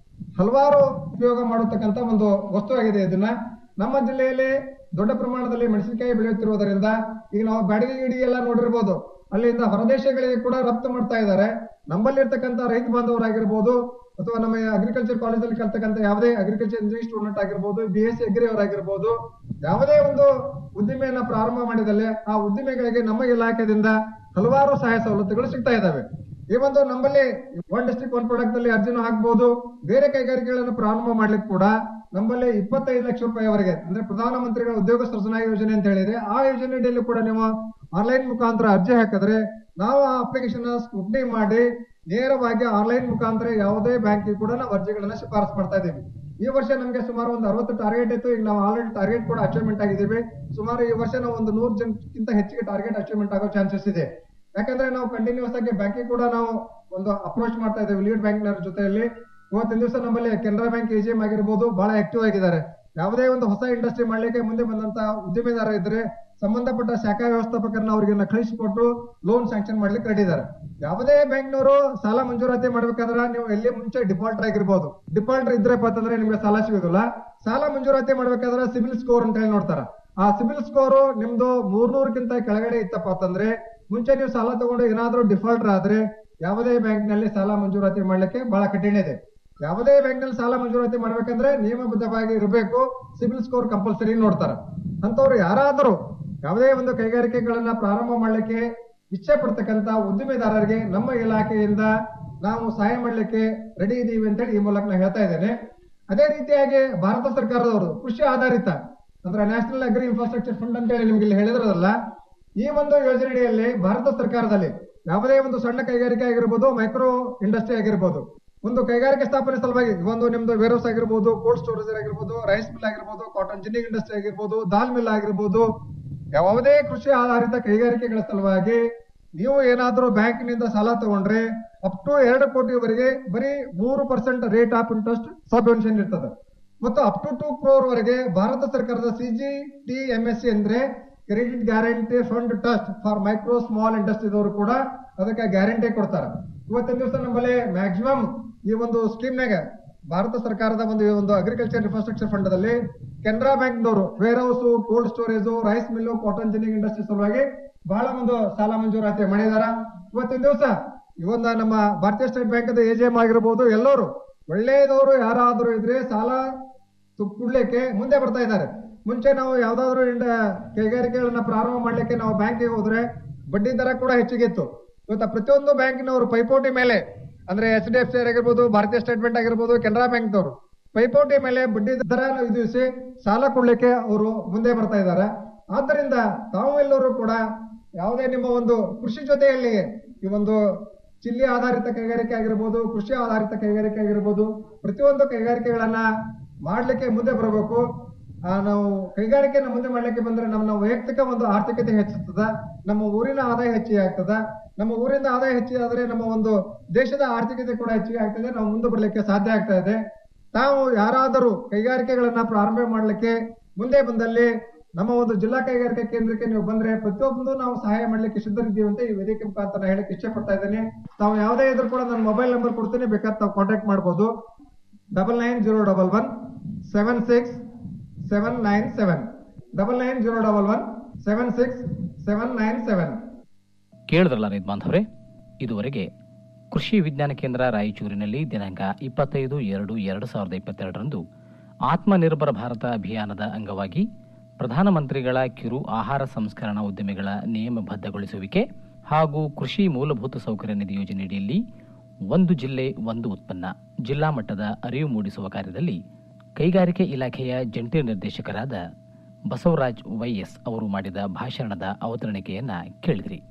ಹಲವಾರು ಉಪಯೋಗ ಮಾಡತಕ್ಕಂತ ಒಂದು ವಸ್ತು ಆಗಿದೆ ಇದನ್ನ ನಮ್ಮ ಜಿಲ್ಲೆಯಲ್ಲಿ ದೊಡ್ಡ ಪ್ರಮಾಣದಲ್ಲಿ ಮೆಣಸಿನಕಾಯಿ ಬೆಳೆಯುತ್ತಿರುವುದರಿಂದ ಈಗ ನಾವು ಬ್ಯಾಡಗಿ ಗಿಡಿ ಎಲ್ಲ ನೋಡಿರ್ಬೋದು ಅಲ್ಲಿಂದ ಹೊರದೇಶಗಳಿಗೆ ಕೂಡ ರಫ್ತು ಮಾಡ್ತಾ ಇದ್ದಾರೆ ನಮ್ಮಲ್ಲಿ ಇರ್ತಕ್ಕಂಥ ರೈತ ಬಾಂಧವರಾಗಿರ್ಬೋದು ಅಥವಾ ನಮ್ಮ ಅಗ್ರಿಕಲ್ಚರ್ ಕಾಲೇಜಲ್ಲಿ ಕಲ್ತಕ್ಕಂಥ ಯಾವುದೇ ಅಗ್ರಿಕಲ್ಚರ್ ಇಂಜಿನಿಯರಿಂಗ್ ಸ್ಟೂಡೆಂಟ್ ಆಗಿರ್ಬೋದು ಬಿ ಎಸ್ ಸಿ ಅಗ್ರಿ ಅವರಾಗಿರ್ಬೋದು ಯಾವುದೇ ಒಂದು ಉದ್ದಿಮೆಯನ್ನ ಪ್ರಾರಂಭ ಮಾಡಿದಲ್ಲಿ ಆ ಉದ್ದಿಮೆಗಳಿಗೆ ನಮ್ಮ ಇಲಾಖೆಯಿಂದ ಹಲವಾರು ಸಹಾಯ ಸವಲತ್ತುಗಳು ಸಿಗ್ತಾ ಇದಾವೆ ಈ ಒಂದು ನಮ್ಮಲ್ಲಿ ಒನ್ ಡಿಸ್ಟ್ರಿಕ್ಟ್ ಒನ್ ಪ್ರಾಡಕ್ಟ್ ಅಲ್ಲಿ ಅರ್ಜಿನೂ ಹಾಕ್ಬಹುದು ಬೇರೆ ಕೈಗಾರಿಕೆಗಳನ್ನು ಪ್ರಾರಂಭ ಮಾಡ್ಲಿಕ್ಕೆ ಕೂಡ ನಮ್ಮಲ್ಲಿ ಇಪ್ಪತ್ತೈದು ಲಕ್ಷ ರೂಪಾಯಿವರೆಗೆ ಅಂದ್ರೆ ಪ್ರಧಾನಮಂತ್ರಿಗಳ ಉದ್ಯೋಗ ಸೃಜನಾ ಯೋಜನೆ ಅಂತ ಹೇಳಿದ್ರೆ ಆ ಯೋಜನೆಯಲ್ಲಿ ಕೂಡ ನೀವು ಆನ್ಲೈನ್ ಮುಖಾಂತರ ಅರ್ಜಿ ಹಾಕಿದ್ರೆ ನಾವು ಆ ಅಪ್ಲಿಕೇಶನ್ ಸ್ಕ್ರೂಟ್ನಿ ಮಾಡಿ ನೇರವಾಗಿ ಆನ್ಲೈನ್ ಮುಖಾಂತರ ಯಾವುದೇ ಬ್ಯಾಂಕಿಗೆ ಕೂಡ ನಾವು ಅರ್ಜಿಗಳನ್ನ ಶಿಫಾರಸ್ ಮಾಡ್ತಾ ಇದ್ದೀವಿ ಈ ವರ್ಷ ನಮಗೆ ಸುಮಾರು ಒಂದು ಅರವತ್ತು ಟಾರ್ಗೆಟ್ ಇತ್ತು ಈಗ ನಾವು ಆಲ್ರೆಡಿ ಟಾರ್ಗೆಟ್ ಕೂಡ ಅಚೀವ್ಮೆಂಟ್ ಆಗಿದ್ದೀವಿ ಸುಮಾರು ಈ ವರ್ಷ ನಾವು ಒಂದು ನೂರು ಜನಕ್ಕಿಂತ ಹೆಚ್ಚಿಗೆ ಟಾರ್ಗೆಟ್ ಅಚೀವ್ಮೆಂಟ್ ಆಗೋ ಚಾನ್ಸಸ್ ಇದೆ ಯಾಕಂದ್ರೆ ನಾವು ಕಂಟಿನ್ಯೂಸ್ ಆಗಿ ಬ್ಯಾಂಕಿಗೆ ಕೂಡ ನಾವು ಒಂದು ಅಪ್ರೋಚ್ ಮಾಡ್ತಾ ಇದ್ದೇವೆ ಲೀಡ್ ಬ್ಯಾಂಕ್ನವ್ರ ಜೊತೆಯಲ್ಲಿ ಇವತ್ತಿನ ದಿವಸ ನಮ್ಮಲ್ಲಿ ಕೆನರಾ ಬ್ಯಾಂಕ್ ಎಜಿಎಂ ಆಗಿರ್ಬೋದು ಬಹಳ ಆಕ್ಟಿವ್ ಆಗಿದ್ದಾರೆ ಯಾವುದೇ ಒಂದು ಹೊಸ ಇಂಡಸ್ಟ್ರಿ ಮಾಡ್ಲಿಕ್ಕೆ ಮುಂದೆ ಬಂದಂತ ಉದ್ಯಮಿದಾರ ಇದ್ರೆ ಸಂಬಂಧಪಟ್ಟ ಶಾಖಾ ವ್ಯವಸ್ಥಾಪಕರನ್ನ ಅವ್ರಿಗೆ ಕಳಿಸಿಕೊಟ್ಟು ಲೋನ್ ಸ್ಯಾಂಕ್ಷನ್ ಮಾಡ್ಲಿಕ್ಕೆ ರೆಡಿ ಇದ್ದಾರೆ ಯಾವುದೇ ಬ್ಯಾಂಕ್ನವರು ಸಾಲ ಮಂಜೂರಾತಿ ಮಾಡ್ಬೇಕಾದ್ರೆ ನೀವು ಎಲ್ಲಿ ಮುಂಚೆ ಡಿಫಾಲ್ಟರ್ ಆಗಿರ್ಬೋದು ಡಿಫಾಲ್ಟರ್ ಇದ್ರಪ್ಪ ಅಂತಂದ್ರೆ ನಿಮ್ಗೆ ಸಾಲ ಸಿಗೋದಿಲ್ಲ ಸಾಲ ಮಂಜೂರಾತಿ ಮಾಡ್ಬೇಕಾದ್ರೆ ಸಿಬಿಲ್ ಸ್ಕೋರ್ ಅಂತ ಹೇಳಿ ನೋಡ್ತಾರ ಆ ಸಿಬಿಲ್ ಸ್ಕೋರ್ ನಿಮ್ದು ಮೂರ್ನೂರಕ್ಕಿಂತ ಕೆಳಗಡೆ ಇತ್ತಪ್ಪ ಅಂತಂದ್ರೆ ಮುಂಚೆ ನೀವು ಸಾಲ ತಗೊಂಡು ಏನಾದ್ರೂ ಡಿಫಾಲ್ಟರ್ ಆದ್ರೆ ಯಾವುದೇ ಬ್ಯಾಂಕ್ ನಲ್ಲಿ ಸಾಲ ಮಂಜೂರಾತಿ ಮಾಡ್ಲಿಕ್ಕೆ ಬಹಳ ಕಠಿಣ ಇದೆ ಯಾವುದೇ ಬ್ಯಾಂಕ್ ನಲ್ಲಿ ಸಾಲ ಮಂಜೂರಾತಿ ಮಾಡ್ಬೇಕಂದ್ರೆ ನಿಯಮಬದ್ಧವಾಗಿ ಇರಬೇಕು ಸಿಬಿಲ್ ಸ್ಕೋರ್ ಕಂಪಲ್ಸರಿ ನೋಡ್ತಾರ ಅಂತವ್ರು ಯಾರಾದರೂ ಯಾವುದೇ ಒಂದು ಕೈಗಾರಿಕೆಗಳನ್ನ ಪ್ರಾರಂಭ ಮಾಡ್ಲಿಕ್ಕೆ ಇಚ್ಛೆ ಪಡ್ತಕ್ಕಂತ ಉದ್ದಿಮೆದಾರರಿಗೆ ನಮ್ಮ ಇಲಾಖೆಯಿಂದ ನಾವು ಸಹಾಯ ಮಾಡ್ಲಿಕ್ಕೆ ರೆಡಿ ಇದೀವಿ ಅಂತೇಳಿ ಈ ಮೂಲಕ ನಾನು ಹೇಳ್ತಾ ಇದ್ದೇನೆ ಅದೇ ರೀತಿಯಾಗಿ ಭಾರತ ಸರ್ಕಾರದವರು ಕೃಷಿ ಆಧಾರಿತ ಅಂದ್ರೆ ನ್ಯಾಷನಲ್ ಅಗ್ರಿ ಇನ್ಫ್ರಾಸ್ಟ್ರಕ್ಚರ್ ಫಂಡ್ ಅಂತ ಹೇಳಿ ನಿಮ್ಗೆ ಇಲ್ಲಿ ಹೇಳಿದ್ರಲ್ಲ ಈ ಒಂದು ಯೋಜನೆಯಲ್ಲಿ ಭಾರತ ಸರ್ಕಾರದಲ್ಲಿ ಯಾವುದೇ ಒಂದು ಸಣ್ಣ ಕೈಗಾರಿಕೆ ಆಗಿರ್ಬೋದು ಮೈಕ್ರೋ ಇಂಡಸ್ಟ್ರಿ ಆಗಿರ್ಬೋದು ಒಂದು ಕೈಗಾರಿಕೆ ಸ್ಥಾಪನೆ ಸಲುವಾಗಿ ಒಂದು ನಿಮ್ದು ವೇರ್ಹೌಸ್ ಆಗಿರ್ಬೋದು ಕೋಲ್ಡ್ ಸ್ಟೋರೇಜ್ ಆಗಿರ್ಬೋದು ರೈಸ್ ಮಿಲ್ ಆಗಿರ್ಬೋದು ಕಾಟನ್ ಜಿನ್ನಿಂಗ್ ಇಂಡಸ್ಟ್ರಿ ಆಗಿರ್ಬೋದು ದಾಲ್ ಮಿಲ್ ಆಗಿರ್ಬೋದು ಯಾವುದೇ ಕೃಷಿ ಆಧಾರಿತ ಕೈಗಾರಿಕೆಗಳ ಸಲುವಾಗಿ ನೀವು ಏನಾದ್ರೂ ಬ್ಯಾಂಕಿನಿಂದ ಸಾಲ ತಗೊಂಡ್ರೆ ಅಪ್ ಟು ಎರಡು ಕೋಟಿವರೆಗೆ ಬರೀ ಮೂರು percent rate of interest subvention ಇರ್ತದೆ ಮತ್ತು ಅಪ್ ಟು ಟೂ ಕ್ರೋರ್ ವರೆಗೆ ಭಾರತ ಸರ್ಕಾರದ C G T M S C ಅಂದ್ರೆ credit guarantee fund trust for micro small ಇಂಡಸ್ಟ್ರಿದವರು ಕೂಡ ಅದಕ್ಕೆ ಗ್ಯಾರಂಟಿ ಕೊಡ್ತಾರೆ ಇವತ್ತಿನ ದಿವಸ ನಮ್ಮಲ್ಲಿ ಮ್ಯಾಕ್ಸಿಮಮ್ ಈ ಒಂದು ಸ್ಕೀಮ್ನಾಗ ಭಾರತ ಸರ್ಕಾರದ ಒಂದು ಈ ಒಂದು ಅಗ್ರಿಕಲ್ಚರ್ ಇನ್ಫ್ರಾಸ್ಟ್ರಕ್ಚರ್ ಫಂಡ್ ದಲ್ಲಿ ಕೆನರಾ ಬ್ಯಾಂಕ್ನವರು warehouse cold storage rice mill cotton ginning industry ಸಲುವಾಗಿ ಬಹಳ ಒಂದು ಸಾಲ ಮಂಜೂರಾತಿ ಮಾಡಿದಾರ ಇವತ್ತಿನ ದಿವಸ ಈ ಒಂದು ನಮ್ಮ ಭಾರತೀಯ ಸ್ಟೇಟ್ ಬ್ಯಾಂಕ್ ಎಜಿಎಂ ಆಗಿರ್ಬೋದು ಎಲ್ಲರೂ ಒಳ್ಳೆಯದವರು ಯಾರಾದರೂ ಇದ್ರೆ ಸಾಲ ತು- ಕೊಡ್ಲಿಕ್ಕೆ ಮುಂದೆ ಬರ್ತಾ ಇದ್ದಾರೆ ಮುಂಚೆ ನಾವು ಯಾವ್ದಾದ್ರು ಇಂಡ ಕೈಗಾರಿಕೆಗಳನ್ನ ಪ್ರಾರಂಭ ಮಾಡ್ಲಿಕ್ಕೆ ನಾವು ಬ್ಯಾಂಕಿಗೆ ಹೋದ್ರೆ ಬಡ್ಡಿ ದರ ಕೂಡ ಹೆಚ್ಚಿಗೆ ಇತ್ತು ಇವತ್ತು ಪ್ರತಿಯೊಂದು ಬ್ಯಾಂಕಿನವರು ಪೈಪೋಟಿ ಮೇಲೆ ಅಂದ್ರೆ ಎಚ್ ಡಿ ಎಫ್ ಸಿ ಆಗಿರ್ಬೋದು ಭಾರತೀಯ ಸ್ಟೇಟ್ ಬ್ಯಾಂಕ್ ಆಗಿರ್ಬೋದು ಕೆನರಾ ಬ್ಯಾಂಕ್ನವರು ಪೈಪೋಟಿ ಮೇಲೆ ಬಡ್ಡಿ ದರ ವಿಧಿಸಿ ಸಾಲ ಕೊಡ್ಲಿಕ್ಕೆ ಅವರು ಮುಂದೆ ಬರ್ತಾ ಇದ್ದಾರೆ ಆದ್ದರಿಂದ ತಾವು ಎಲ್ಲರೂ ಕೂಡ ಯಾವುದೇ ನಿಮ್ಮ ಒಂದು ಕೃಷಿ ಜೊತೆಯಲ್ಲಿ ಈ ಒಂದು ಚಿಲ್ಲಿ ಆಧಾರಿತ ಕೈಗಾರಿಕೆ ಆಗಿರ್ಬೋದು ಕೃಷಿ ಆಧಾರಿತ ಕೈಗಾರಿಕೆ ಆಗಿರ್ಬೋದು ಪ್ರತಿಯೊಂದು ಕೈಗಾರಿಕೆಗಳನ್ನ ಮಾಡ್ಲಿಕ್ಕೆ ಮುಂದೆ ಬರಬೇಕು ಆ, ನಾವು ಕೈಗಾರಿಕೆನ ಮುಂದೆ ಮಾಡ್ಲಿಕ್ಕೆ ಬಂದ್ರೆ ನಮ್ಮ ವೈಯಕ್ತಿಕ ಒಂದು ಆರ್ಥಿಕತೆ ಹೆಚ್ಚುತ್ತದ ನಮ್ಮ ಊರಿನ ಆದಾಯ ಹೆಚ್ಚಿಗೆ ಆಗ್ತದ ನಮ್ಮ ಊರಿಂದ ಆದಾಯ ಹೆಚ್ಚಿಗೆ ಆದ್ರೆ ನಮ್ಮ ಒಂದು ದೇಶದ ಆರ್ಥಿಕತೆ ಕೂಡ ಹೆಚ್ಚಿಗೆ ಆಗ್ತದೆ ನಾವು ಮುಂದೆ ಬರ್ಲಿಕ್ಕೆ ಸಾಧ್ಯ ಆಗ್ತಾ ಇದೆ ತಾವು ಯಾರಾದರೂ ಕೈಗಾರಿಕೆಗಳನ್ನ ಪ್ರಾರಂಭ ಮಾಡ್ಲಿಕ್ಕೆ ಮುಂದೆ ಬಂದಲ್ಲಿ ನಮ್ಮ ಒಂದು ಜಿಲ್ಲಾ ಕೈಗಾರಿಕಾ ಕೇಂದ್ರಕ್ಕೆ ನೀವು ಬಂದ್ರೆ ಪ್ರತಿಯೊಂದು ನಾವು ಸಹಾಯ ಮಾಡ್ಲಿಕ್ಕೆ ಸಿದ್ಧರಿದ್ದೀವಿ ಅಂತ ಈ ವೇದಿಕೆ ಮುಖಾಂತರ ಹೇಳಕ್ ಇಷ್ಟ ಪಡ್ತಾ ಇದ್ದೇನೆ ತಾವು ಯಾವುದೇ ಇದ್ರೂ ಕೂಡ ನನ್ನ ಮೊಬೈಲ್ ನಂಬರ್ ಕೊಡ್ತೀನಿ ಬೇಕಾದ್ರೆ ತಾವು ಕಾಂಟ್ಯಾಕ್ಟ್ ಮಾಡ್ಬೋದು double nine zero double one seven six seven nine seven double nine zero double one seven six seven nine seven ಕೇಳಿದ್ರಲ್ಲ ರೈತ ಬಾಂಧವರೇ ಇದುವರೆಗೆ ಕೃಷಿ ವಿಜ್ಞಾನ ಕೇಂದ್ರ ರಾಯಚೂರಿನಲ್ಲಿ ದಿನಾಂಕ ಇಪ್ಪತ್ತೈದು ಎರಡು ಎರಡು ಸಾವಿರದ ಇಪ್ಪತ್ತೆರಡರಂದು ಆತ್ಮನಿರ್ಭರ ಭಾರತ ಅಭಿಯಾನದ ಅಂಗವಾಗಿ ಪ್ರಧಾನಮಂತ್ರಿಗಳ ಕಿರು ಆಹಾರ ಸಂಸ್ಕರಣಾ ಉದ್ಯಮಿಗಳ ನಿಯಮಬದ್ಧಗೊಳಿಸುವಿಕೆ ಹಾಗೂ ಕೃಷಿ ಮೂಲಭೂತ ಸೌಕರ್ಯ ನಿಧಿ ಯೋಜನೆಯಡಿಯಲ್ಲಿ ಒಂದು ಜಿಲ್ಲೆ ಒಂದು ಉತ್ಪನ್ನ ಜಿಲ್ಲಾ ಮಟ್ಟದ ಅರಿವು ಮೂಡಿಸುವ ಕಾರ್ಯದಲ್ಲಿ ಕೈಗಾರಿಕೆ ಇಲಾಖೆಯ ಜಂಟಿ ನಿರ್ದೇಶಕರಾದ ಬಸವರಾಜ್ ವೈಎಸ್ ಅವರು ಮಾಡಿದ ಭಾಷಣದ ಅವತರಣಿಕೆಯನ್ನ ಕೇಳಿದ್ರಿ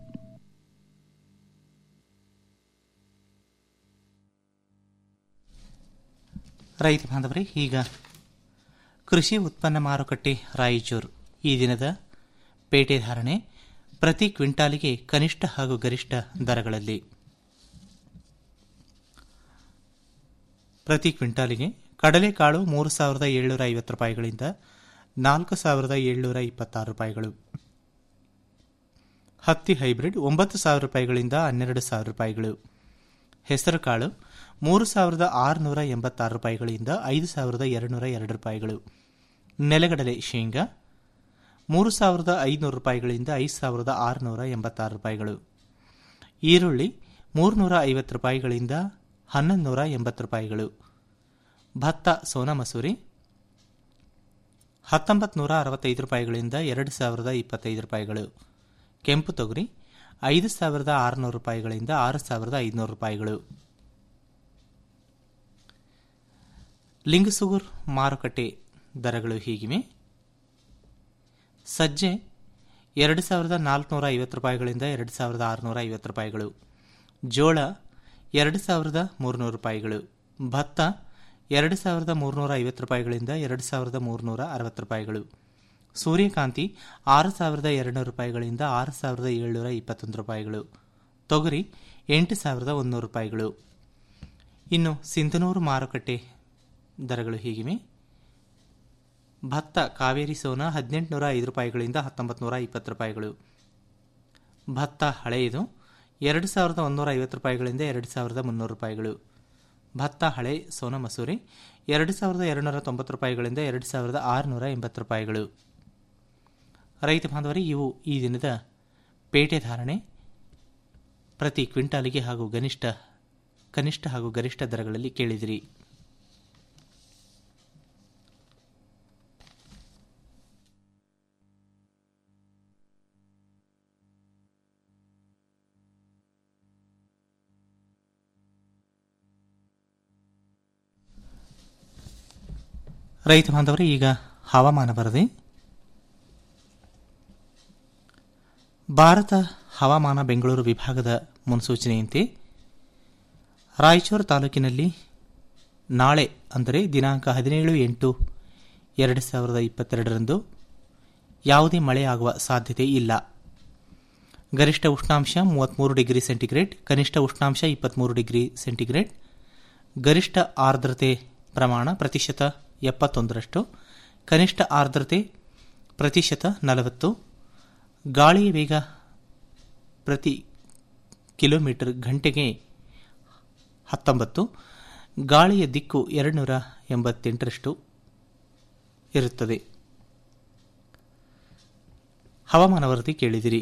ರೈತ ಬಾಂಧವರೇ ಈಗ ಕೃಷಿ ಉತ್ಪನ್ನ ಮಾರುಕಟ್ಟೆ ರಾಯಚೂರು ಈ ದಿನದ ಪೇಟೆ ಧಾರಣೆ ಪ್ರತಿ ಕ್ವಿಂಟಾಲಿಗೆ ಕನಿಷ್ಠ ಹಾಗೂ ಗರಿಷ್ಠ ದರಗಳಲ್ಲಿ ಪ್ರತಿ ಕ್ವಿಂಟಾಲಿಗೆ ಕಡಲೆಕಾಳು ಮೂರು ಸಾವಿರದ ಏಳ್ನೂರ ಐವತ್ತು ರೂಪಾಯಿಗಳಿಂದ ನಾಲ್ಕು ಸಾವಿರದ ಏಳ್ನೂರ ಇಪ್ಪತ್ತಾರು ರೂಪಾಯಿಗಳು ಹತ್ತಿ ಹೈಬ್ರಿಡ್ ಒಂಬತ್ತು ಸಾವಿರ ರೂಪಾಯಿಗಳಿಂದ ಹನ್ನೆರಡು ಸಾವಿರ ರೂಪಾಯಿಗಳು ಹೆಸರುಕಾಳು ಮೂರು ಸಾವಿರದ ಆರುನೂರ ಎಂಬತ್ತಾರು ರೂಪಾಯಿಗಳಿಂದ ಐದು ಸಾವಿರದ ಎರಡುನೂರ ಎರಡು ರೂಪಾಯಿಗಳು ನೆಲಗಡಲೆ ಶೇಂಗಾ ಮೂರು ಸಾವಿರದ ಐದುನೂರು ರೂಪಾಯಿಗಳಿಂದ ಐದು ಸಾವಿರದ ಆರುನೂರ ಎಂಬತ್ತಾರು ರೂಪಾಯಿಗಳು ಈರುಳ್ಳಿ ಮೂರುನೂರ ಐವತ್ತು ರೂಪಾಯಿಗಳಿಂದ ಹನ್ನೊಂದು ನೂರ ಎಂಬತ್ತು ರೂಪಾಯಿಗಳು ಭತ್ತ ಸೋನಾ ಮಸೂರಿ ಹತ್ತೊಂಬತ್ತು ನೂರ ಅರವತ್ತೈದು ರೂಪಾಯಿಗಳಿಂದ ಎರಡು ಸಾವಿರದ ಇಪ್ಪತ್ತೈದು ರೂಪಾಯಿಗಳು ಕೆಂಪು ತೊಗರಿ ಐದು ಸಾವಿರದ ಆರುನೂರು ರೂಪಾಯಿಗಳಿಂದ ಆರು ಸಾವಿರದ ಐದುನೂರು ರೂಪಾಯಿಗಳು ಲಿಂಗಸೂಗೂರ್ ಮಾರುಕಟ್ಟೆ ದರಗಳು ಹೀಗಿವೆ ಸಜ್ಜೆ ಎರಡು ಸಾವಿರದ ನಾಲ್ಕುನೂರ ಐವತ್ತು ರೂಪಾಯಿಗಳಿಂದ ಎರಡು ಸಾವಿರದ ಆರುನೂರ ಐವತ್ತು ರೂಪಾಯಿಗಳು ಜೋಳ ಎರಡು ಸಾವಿರದ ಮೂರುನೂರು ರೂಪಾಯಿಗಳು ಭತ್ತ ಎರಡು ಸಾವಿರದ ಮೂರುನೂರ ಐವತ್ತು ರೂಪಾಯಿಗಳಿಂದ ಎರಡು ಸಾವಿರದ ಮೂರುನೂರ ಅರವತ್ತು ರೂಪಾಯಿಗಳು ಸೂರ್ಯಕಾಂತಿ ಆರು ಸಾವಿರದ ಎರಡುನೂರು ರೂಪಾಯಿಗಳಿಂದ ಆರು ಸಾವಿರದ ಏಳ್ನೂರ ಇಪ್ಪತ್ತೊಂದು ರೂಪಾಯಿಗಳು ತೊಗರಿ ಎಂಟು ಸಾವಿರದ ಒಂದೂರು ರೂಪಾಯಿಗಳು ಇನ್ನು ಸಿಂಧನೂರು ಮಾರುಕಟ್ಟೆ ದರಗಳು ಹೀಗಿವೆ ಭತ್ತ ಕಾವೇರಿ ಸೋನ ಹದಿನೆಂಟುನೂರ ಐದು ರೂಪಾಯಿಗಳಿಂದ ಹತ್ತೊಂಬತ್ತು ನೂರ ಇಪ್ಪತ್ತು ರೂಪಾಯಿಗಳು ಭತ್ತ ಹಳೆಯದು ಎರಡು ಸಾವಿರದ ಒಂದೂರ ಐವತ್ತು ರೂಪಾಯಿಗಳಿಂದ ಎರಡು ಸಾವಿರದ ಮುನ್ನೂರು ರೂಪಾಯಿಗಳು ಭತ್ತ ಹಳೆ ಸೋನ ಮಸೂರಿ ಎರಡು ಸಾವಿರದ ಎರಡುನೂರ ತೊಂಬತ್ತು ರೂಪಾಯಿಗಳಿಂದ ಎರಡು ಸಾವಿರದ ಆರುನೂರ ಎಂಬತ್ತು ರೂಪಾಯಿಗಳು ರೈತ ಬಾಂಧವರೇ ಇವು ಈ ದಿನದ ಪೇಟೆ ಧಾರಣೆ ಪ್ರತಿ ಕ್ವಿಂಟಾಲಿಗೆ ಹಾಗೂ ಗನಿಷ್ಠ ಕನಿಷ್ಠ ಹಾಗೂ ಗರಿಷ್ಠ ದರಗಳಲ್ಲಿ ಕೇಳಿದಿರಿ ರೈತ ಬಾಂಧವರೇ ಈಗ ಹವಾಮಾನ ವರದಿ ಭಾರತ ಹವಾಮಾನ ಬೆಂಗಳೂರು ವಿಭಾಗದ ಮುನ್ಸೂಚನೆಯಂತೆ ರಾಯಚೂರು ತಾಲೂಕಿನಲ್ಲಿ ನಾಳೆ ಅಂದರೆ ದಿನಾಂಕ ಹದಿನೇಳು ಎಂಟು ಎರಡು ಸಾವಿರದ ಇಪ್ಪತ್ತೆರಡರಂದು ಯಾವುದೇ ಮಳೆ ಆಗುವ ಸಾಧ್ಯತೆ ಇಲ್ಲ ಗರಿಷ್ಠ ಉಷ್ಣಾಂಶ ಮೂವತ್ತ್ಮೂರು ಡಿಗ್ರಿ ಸೆಂಟಿಗ್ರೇಡ್ ಕನಿಷ್ಠ ಉಷ್ಣಾಂಶ ಇಪ್ಪತ್ತ್ಮೂರು ಡಿಗ್ರಿ ಸೆಂಟಿಗ್ರೇಡ್ ಗರಿಷ್ಠ ಆರ್ದ್ರತೆ ಪ್ರಮಾಣ ಪ್ರತಿಶತ ಎಪ್ಪತ್ತೊಂದರಷ್ಟು ಕನಿಷ್ಠ ಆರ್ದ್ರತೆ ಪ್ರತಿಶತ ನಲವತ್ತು ಗಾಳಿಯ ವೇಗ ಪ್ರತಿ ಕಿಲೋಮೀಟರ್ ಗಂಟೆಗೆ ಹತ್ತೊಂಬತ್ತು ಗಾಳಿಯ ದಿಕ್ಕು ಎರಡುನೂರ ಎಂಬತ್ತೆಂಟರಷ್ಟು ಇರುತ್ತದೆ ಹವಾಮಾನ ವರದಿ ಕೇಳಿದಿರಿ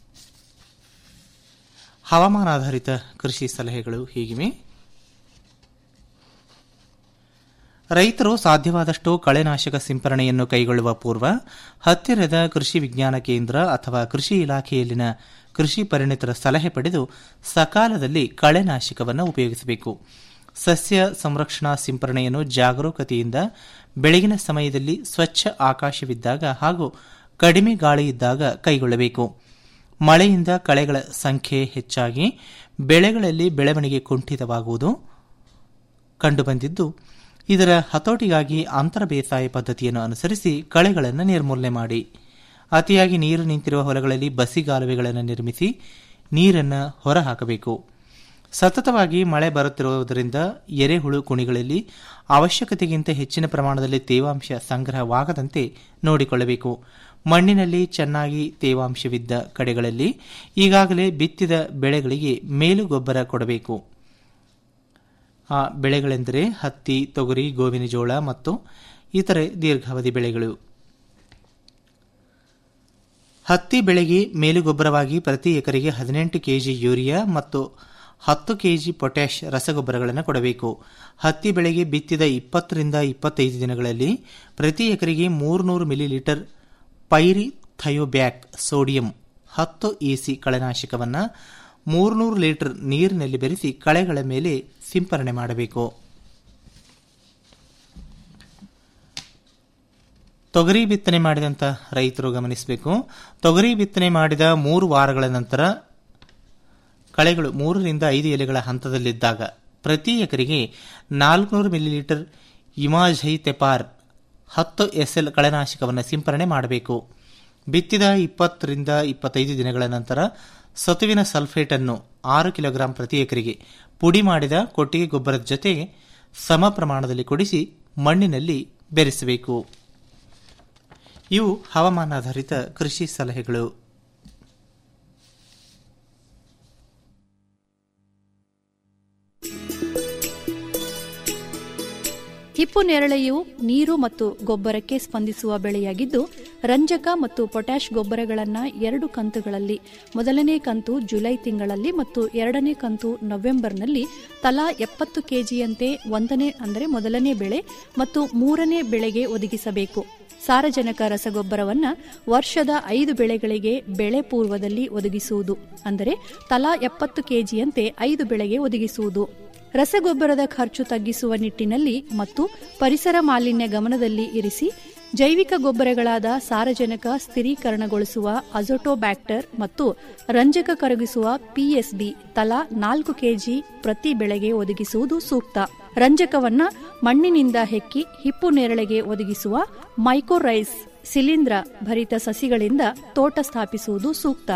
ಹವಾಮಾನಾಧಾರಿತ ಕೃಷಿ ಸಲಹೆಗಳು ಹೀಗಿವೆ ರೈತರು ಸಾಧ್ಯವಾದಷ್ಟು ಕಳೆನಾಶಕ ಸಿಂಪರಣೆಯನ್ನು ಕೈಗೊಳ್ಳುವ ಪೂರ್ವ ಹತ್ತಿರದ ಕೃಷಿ ವಿಜ್ಞಾನ ಕೇಂದ್ರ ಅಥವಾ ಕೃಷಿ ಇಲಾಖೆಯಲ್ಲಿನ ಕೃಷಿ ಪರಿಣಿತರ ಸಲಹೆ ಪಡೆದು ಸಕಾಲದಲ್ಲಿ ಕಳೆನಾಶಕವನ್ನು ಉಪಯೋಗಿಸಬೇಕು ಸಸ್ಯ ಸಂರಕ್ಷಣಾ ಸಿಂಪರಣೆಯನ್ನು ಜಾಗರೂಕತೆಯಿಂದ ಬೆಳಗಿನ ಸಮಯದಲ್ಲಿ ಸ್ವಚ್ಛ ಆಕಾಶವಿದ್ದಾಗ ಹಾಗೂ ಕಡಿಮೆ ಗಾಳಿ ಇದ್ದಾಗ ಕೈಗೊಳ್ಳಬೇಕು ಮಳೆಯಿಂದ ಕಳೆಗಳ ಸಂಖ್ಯೆ ಹೆಚ್ಚಾಗಿ ಬೆಳೆಗಳಲ್ಲಿ ಬೆಳವಣಿಗೆ ಕುಂಠಿತವಾಗುವುದು ಕಂಡುಬಂದಿದ್ದು ಇದರ ಹತೋಟಿಗಾಗಿ ಅಂತರ ಬೇಸಾಯ ಪದ್ಧತಿಯನ್ನು ಅನುಸರಿಸಿ ಕಳೆಗಳನ್ನು ನಿರ್ಮೂಲನೆ ಮಾಡಿ ಅತಿಯಾಗಿ ನೀರು ನಿಂತಿರುವ ಹೊಲಗಳಲ್ಲಿ ಬಸಿಗಾಲುವೆಗಳನ್ನು ನಿರ್ಮಿಸಿ ನೀರನ್ನು ಹೊರಹಾಕಬೇಕು ಸತತವಾಗಿ ಮಳೆ ಬರುತ್ತಿರುವುದರಿಂದ ಎರೆಹುಳು ಕುಣಿಗಳಲ್ಲಿ ಅವಶ್ಯಕತೆಗಿಂತ ಹೆಚ್ಚಿನ ಪ್ರಮಾಣದಲ್ಲಿ ತೇವಾಂಶ ಸಂಗ್ರಹವಾಗದಂತೆ ನೋಡಿಕೊಳ್ಳಬೇಕು ಮಣ್ಣಿನಲ್ಲಿ ಚೆನ್ನಾಗಿ ತೇವಾಂಶವಿದ್ದ ಕಡೆಗಳಲ್ಲಿ ಈಗಾಗಲೇ ಬಿತ್ತಿದ ಬೆಳೆಗಳಿಗೆ ಮೇಲು ಗೊಬ್ಬರ ಕೊಡಬೇಕು ಆ ಬೆಳೆಗಳೆಂದರೆ ಹತ್ತಿ ತೊಗರಿ ಗೋವಿನ ಜೋಳ ಮತ್ತು ಇತರೆ ದೀರ್ಘಾವಧಿ ಬೆಳೆಗಳು ಹತ್ತಿ ಬೆಳೆಗೆ ಮೇಲುಗೊಬ್ಬರವಾಗಿ ಪ್ರತಿ ಎಕರೆಗೆ ಹದಿನೆಂಟು ಕೆಜಿ ಯೂರಿಯಾ ಮತ್ತು ಹತ್ತು ಕೆಜಿ ಪೊಟ್ಯಾಷ್ ರಸಗೊಬ್ಬರಗಳನ್ನು ಕೊಡಬೇಕು ಹತ್ತಿ ಬೆಳೆಗೆ ಬಿತ್ತಿದ ಇಪ್ಪತ್ತರಿಂದ ಇಪ್ಪತ್ತೈದು ದಿನಗಳಲ್ಲಿ ಪ್ರತಿ ಎಕರೆಗೆ ಮೂರುನೂರು ಮಿಲಿಲೀಟರ್ ಪೈರಿ ಥಯೋಬ್ಯಾಕ್ ಸೋಡಿಯಂ ಹತ್ತು ಇಸಿ ಕಳೆನಾಶಕವನ್ನು ಮೂರುನೂರು ಲೀಟರ್ ನೀರಿನಲ್ಲಿ ಬೆರೆಸಿ ಕಳೆಗಳ ಮೇಲೆ ಸಿಂಪರಣೆ ಮಾಡಬೇಕು ತೊಗರಿ ಬಿತ್ತನೆ ಮಾಡಿದಂಥ ರೈತರು ಗಮನಿಸಬೇಕು ತೊಗರಿ ಬಿತ್ತನೆ ಮಾಡಿದ ಮೂರು ವಾರಗಳ ನಂತರ ಕಳೆಗಳು ಮೂರರಿಂದ ಐದು ಎಲೆಗಳ ಹಂತದಲ್ಲಿದ್ದಾಗ ಪ್ರತಿ ಎಕರೆಗೆ ನಾಲ್ಕುನೂರು ಮಿಲಿಲೀಟರ್ ಇಮಾಝೈ ತೆಪಾರ್ ಹತ್ತು ಎಸ್ಎಲ್ ಕಳೆನಾಶಕವನ್ನು ಸಿಂಪರಣೆ ಮಾಡಬೇಕು ಬಿತ್ತಿದ ಇಪ್ಪತ್ತರಿಂದ ಇಪ್ಪತ್ತೈದು ದಿನಗಳ ನಂತರ ಸತುವಿನ ಸಲ್ಫೇಟ್ ಅನ್ನು ಆರು ಕಿಲೋಗ್ರಾಂ ಪ್ರತಿ ಎಕರೆಗೆ ಪುಡಿ ಮಾಡಿದ ಕೊಟ್ಟಿಗೆ ಗೊಬ್ಬರದ ಜೊತೆಗೆ ಸಮ ಪ್ರಮಾಣದಲ್ಲಿ ಕೊಡಿಸಿ ಮಣ್ಣಿನಲ್ಲಿ ಬೆರೆಸಬೇಕು ಇವು ಹವಾಮಾನಾಧಾರಿತ ಕೃಷಿ ಸಲಹೆಗಳು ಹಿಪ್ಪು ನೇರಳೆಯು ನೀರು ಮತ್ತು ಗೊಬ್ಬರಕ್ಕೆ ಸ್ಪಂದಿಸುವ ಬೆಳೆಯಾಗಿದ್ದು ರಂಜಕ ಮತ್ತು ಪೊಟ್ಯಾಷ್ ಗೊಬ್ಬರಗಳನ್ನು ಎರಡು ಕಂತುಗಳಲ್ಲಿ ಮೊದಲನೇ ಕಂತು ಜುಲೈ ತಿಂಗಳಲ್ಲಿ ಮತ್ತು ಎರಡನೇ ಕಂತು ನವೆಂಬರ್ನಲ್ಲಿ ತಲಾ ಎಪ್ಪತ್ತು ಕೆಜಿಯಂತೆ ಒಂದನೇ ಅಂದರೆ ಮೊದಲನೇ ಬೆಳೆ ಮತ್ತು ಮೂರನೇ ಬೆಳೆಗೆ ಒದಗಿಸಬೇಕು ಸಾರಜನಕ ರಸಗೊಬ್ಬರವನ್ನ ವರ್ಷದ ಐದು ಬೆಳೆಗಳಿಗೆ ಬೆಳೆ ಪೂರ್ವದಲ್ಲಿ ಒದಗಿಸುವುದು ಅಂದರೆ ತಲಾ ಎಪ್ಪತ್ತು ಕೆಜಿಯಂತೆ ಐದು ಬೆಳೆಗೆ ಒದಗಿಸುವುದು ರಸಗೊಬ್ಬರದ ಖರ್ಚು ತಗ್ಗಿಸುವ ನಿಟ್ಟಿನಲ್ಲಿ ಮತ್ತು ಪರಿಸರ ಮಾಲಿನ್ಯ ಗಮನದಲ್ಲಿ ಇರಿಸಿ ಜೈವಿಕ ಗೊಬ್ಬರಗಳಾದ ಸಾರಜನಕ ಸ್ಥಿರೀಕರಣಗೊಳಿಸುವ ಅಜೋಟೋಬ್ಯಾಕ್ಟರ್ ಮತ್ತು ರಂಜಕ ಕರಗಿಸುವ ಪಿಎಸ್ಬಿ ತಲಾ ನಾಲ್ಕು ಕೆಜಿ ಪ್ರತಿ ಬೆಳೆಗೆ ಒದಗಿಸುವುದು ಸೂಕ್ತ ರಂಜಕವನ್ನ ಮಣ್ಣಿನಿಂದ ಹೆಕ್ಕಿ ಹಿಪ್ಪು ನೇರಳೆಗೆ ಒದಗಿಸುವ ಮೈಕೋರೈಸ್ ಶಿಲೀಂಧ್ರ ಭರಿತ ಸಸಿಗಳಿಂದ ತೋಟ ಸ್ಥಾಪಿಸುವುದು ಸೂಕ್ತ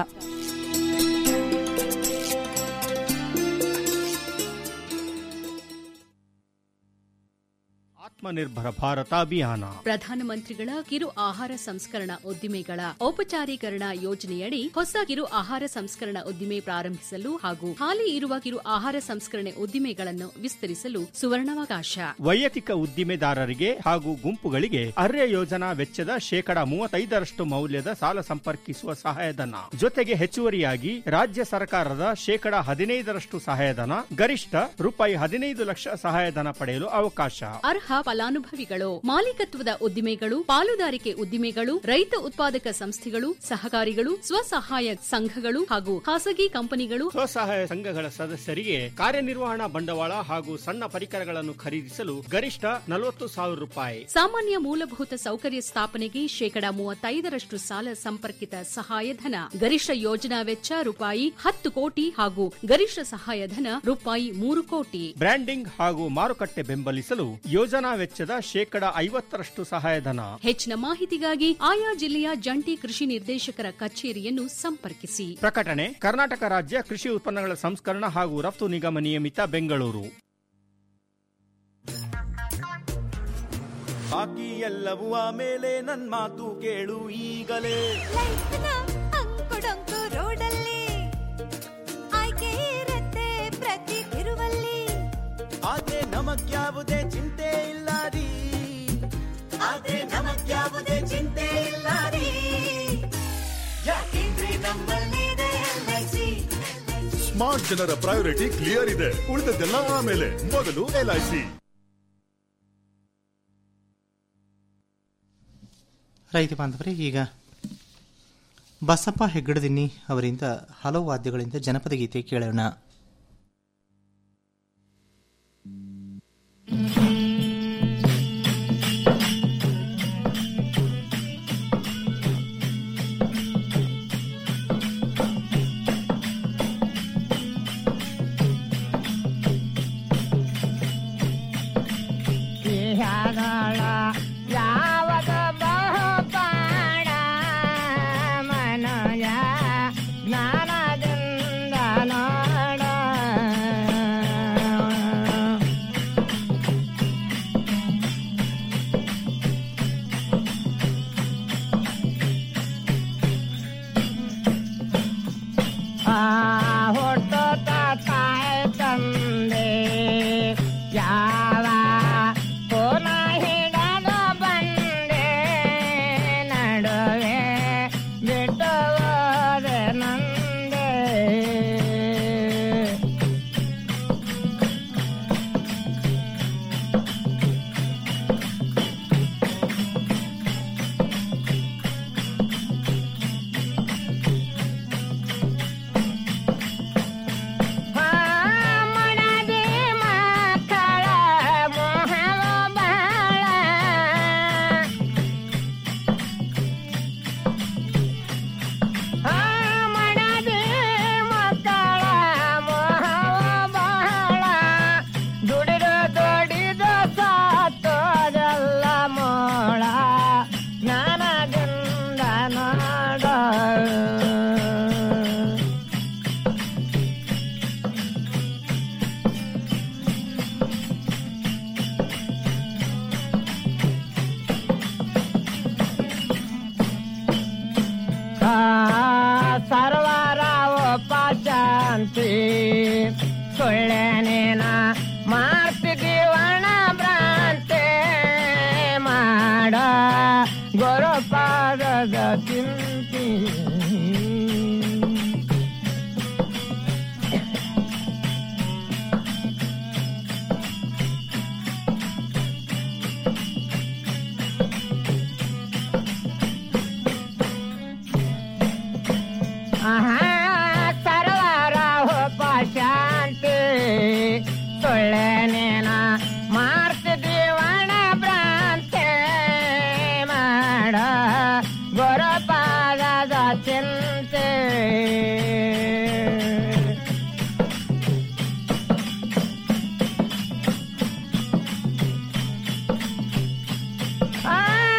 ಆತ್ಮನಿರ್ಭರ ಭಾರತ ಅಭಿಯಾನ ಪ್ರಧಾನಮಂತ್ರಿಗಳ ಕಿರು ಆಹಾರ ಸಂಸ್ಕರಣಾ ಉದ್ದಿಮೆಗಳ ಔಪಚಾರೀಕರಣ ಯೋಜನೆಯಡಿ ಹೊಸ ಕಿರು ಆಹಾರ ಸಂಸ್ಕರಣಾ ಉದ್ದಿಮೆ ಪ್ರಾರಂಭಿಸಲು ಹಾಗೂ ಹಾಲಿ ಇರುವ ಕಿರು ಆಹಾರ ಸಂಸ್ಕರಣೆ ಉದ್ದಿಮೆಗಳನ್ನು ವಿಸ್ತರಿಸಲು ಸುವರ್ಣಾವಕಾಶ ವೈಯಕ್ತಿಕ ಉದ್ದಿಮೆದಾರರಿಗೆ ಹಾಗೂ ಗುಂಪುಗಳಿಗೆ ಅರ್ಯ ಯೋಜನಾ ವೆಚ್ಚದ ಶೇಕಡ ಮೂವತ್ತೈದರಷ್ಟು ಮೌಲ್ಯದ ಸಾಲ ಸಂಪರ್ಕಿಸುವ ಸಹಾಯಧನ ಜೊತೆಗೆ ಹೆಚ್ಚುವರಿಯಾಗಿ ರಾಜ್ಯ ಸರ್ಕಾರದ ಶೇಕಡ ಹದಿನೈದರಷ್ಟು ಸಹಾಯಧನ ಗರಿಷ್ಠ ರೂಪಾಯಿ ಹದಿನೈದು ಲಕ್ಷ ಸಹಾಯಧನ ಪಡೆಯಲು ಅವಕಾಶ ಅರ್ಹ ಫಲಾನುಭವಿಗಳು ಮಾಲೀಕತ್ವದ ಉದ್ದಿಮೆಗಳು ಪಾಲುದಾರಿಕೆ ಉದ್ದಿಮೆಗಳು ರೈತ ಉತ್ಪಾದಕ ಸಂಸ್ಥೆಗಳು ಸಹಕಾರಿಗಳು ಸ್ವಸಹಾಯ ಸಂಘಗಳು ಹಾಗೂ ಖಾಸಗಿ ಕಂಪನಿಗಳು ಸ್ವಸಹಾಯ ಸಂಘಗಳ ಸದಸ್ಯರಿಗೆ ಕಾರ್ಯನಿರ್ವಹಣಾ ಬಂಡವಾಳ ಹಾಗೂ ಸಣ್ಣ ಪರಿಕರಗಳನ್ನು ಖರೀದಿಸಲು ಗರಿಷ್ಠ ನಲವತ್ತು ಸಾವಿರ ರೂಪಾಯಿ ಸಾಮಾನ್ಯ ಮೂಲಭೂತ ಸೌಕರ್ಯ ಸ್ಥಾಪನೆಗೆ ಶೇಕಡ ಮೂವತ್ತೈದರಷ್ಟು ಸಾಲ ಸಂಪರ್ಕಿತ ಸಹಾಯಧನ ಗರಿಷ್ಠ ಯೋಜನಾ ವೆಚ್ಚ ರೂಪಾಯಿ ಹತ್ತು ಕೋಟಿ ಹಾಗೂ ಗರಿಷ್ಠ ಸಹಾಯಧನ ರೂಪಾಯಿ ಮೂರು ಕೋಟಿ ಬ್ರ್ಯಾಂಡಿಂಗ್ ಹಾಗೂ ಮಾರುಕಟ್ಟೆ ಬೆಂಬಲಿಸಲು ಯೋಜನಾ ವೆಚ್ಚದ ಶೇಕಡ ಐವತ್ತರಷ್ಟು ಸಹಾಯಧನ ಹೆಚ್ಚಿನ ಮಾಹಿತಿಗಾಗಿ ಆಯಾ ಜಿಲ್ಲೆಯ ಜಂಟಿ ಕೃಷಿ ನಿರ್ದೇಶಕರ ಕಚೇರಿಯನ್ನು ಸಂಪರ್ಕಿಸಿ ಪ್ರಕಟಣೆ ಕರ್ನಾಟಕ ರಾಜ್ಯ ಕೃಷಿ ಉತ್ಪನ್ನಗಳ ಸಂಸ್ಕರಣ ಹಾಗೂ ರಫ್ತು ನಿಗಮ ನಿಯಮಿತ ಬೆಂಗಳೂರು ಬಾಕಿ ಎಲ್ಲವೂ ಆಮೇಲೆ ನನ್ ಮಾತು ಕೇಳು ಈಗಲೇ ಅಂಕುಡೊಂಕು ರೋಡಲ್ಲಿ ಆಯ್ಕೆ ಇರತ್ತೆ ಪ್ರತಿ ತಿರುವಲ್ಲಿ ಆದ್ರೆ ನಮಗ್ಯಾವುದೇ ಚಿಂತೆ ಇಲ್ಲ ರೀ ಆದ್ರೆ ನಮಗ್ಯಾವುದೇ ಚಿಂತೆ ಇಲ್ಲ ರೀ ಯಾಕೆಂದ್ರೆ ನಮ್ಮಲ್ಲಿದೆ ಎಲ್ಐಸಿ ಸ್ಮಾರ್ಟ್ ಜನರ ಪ್ರಯಾರಿಟಿ ಕ್ಲಿಯರ್ ಇದೆ ಉಳಿದದ್ದೆಲ್ಲ ಆಮೇಲೆ ಮೊದಲು ಎಲ್ಐಸಿ ರೈತ ಬಾಂಧವರೇ ಈಗ ಬಸಪ್ಪ ಹೆಗ್ಗಡದಿನ್ನಿ ಅವರಿಂದ ಹಲವು ವಾದ್ಯಗಳಿಂದ ಜನಪದ ಗೀತೆ ಕೇಳೋಣ ಶ್ರೀಹಗಳ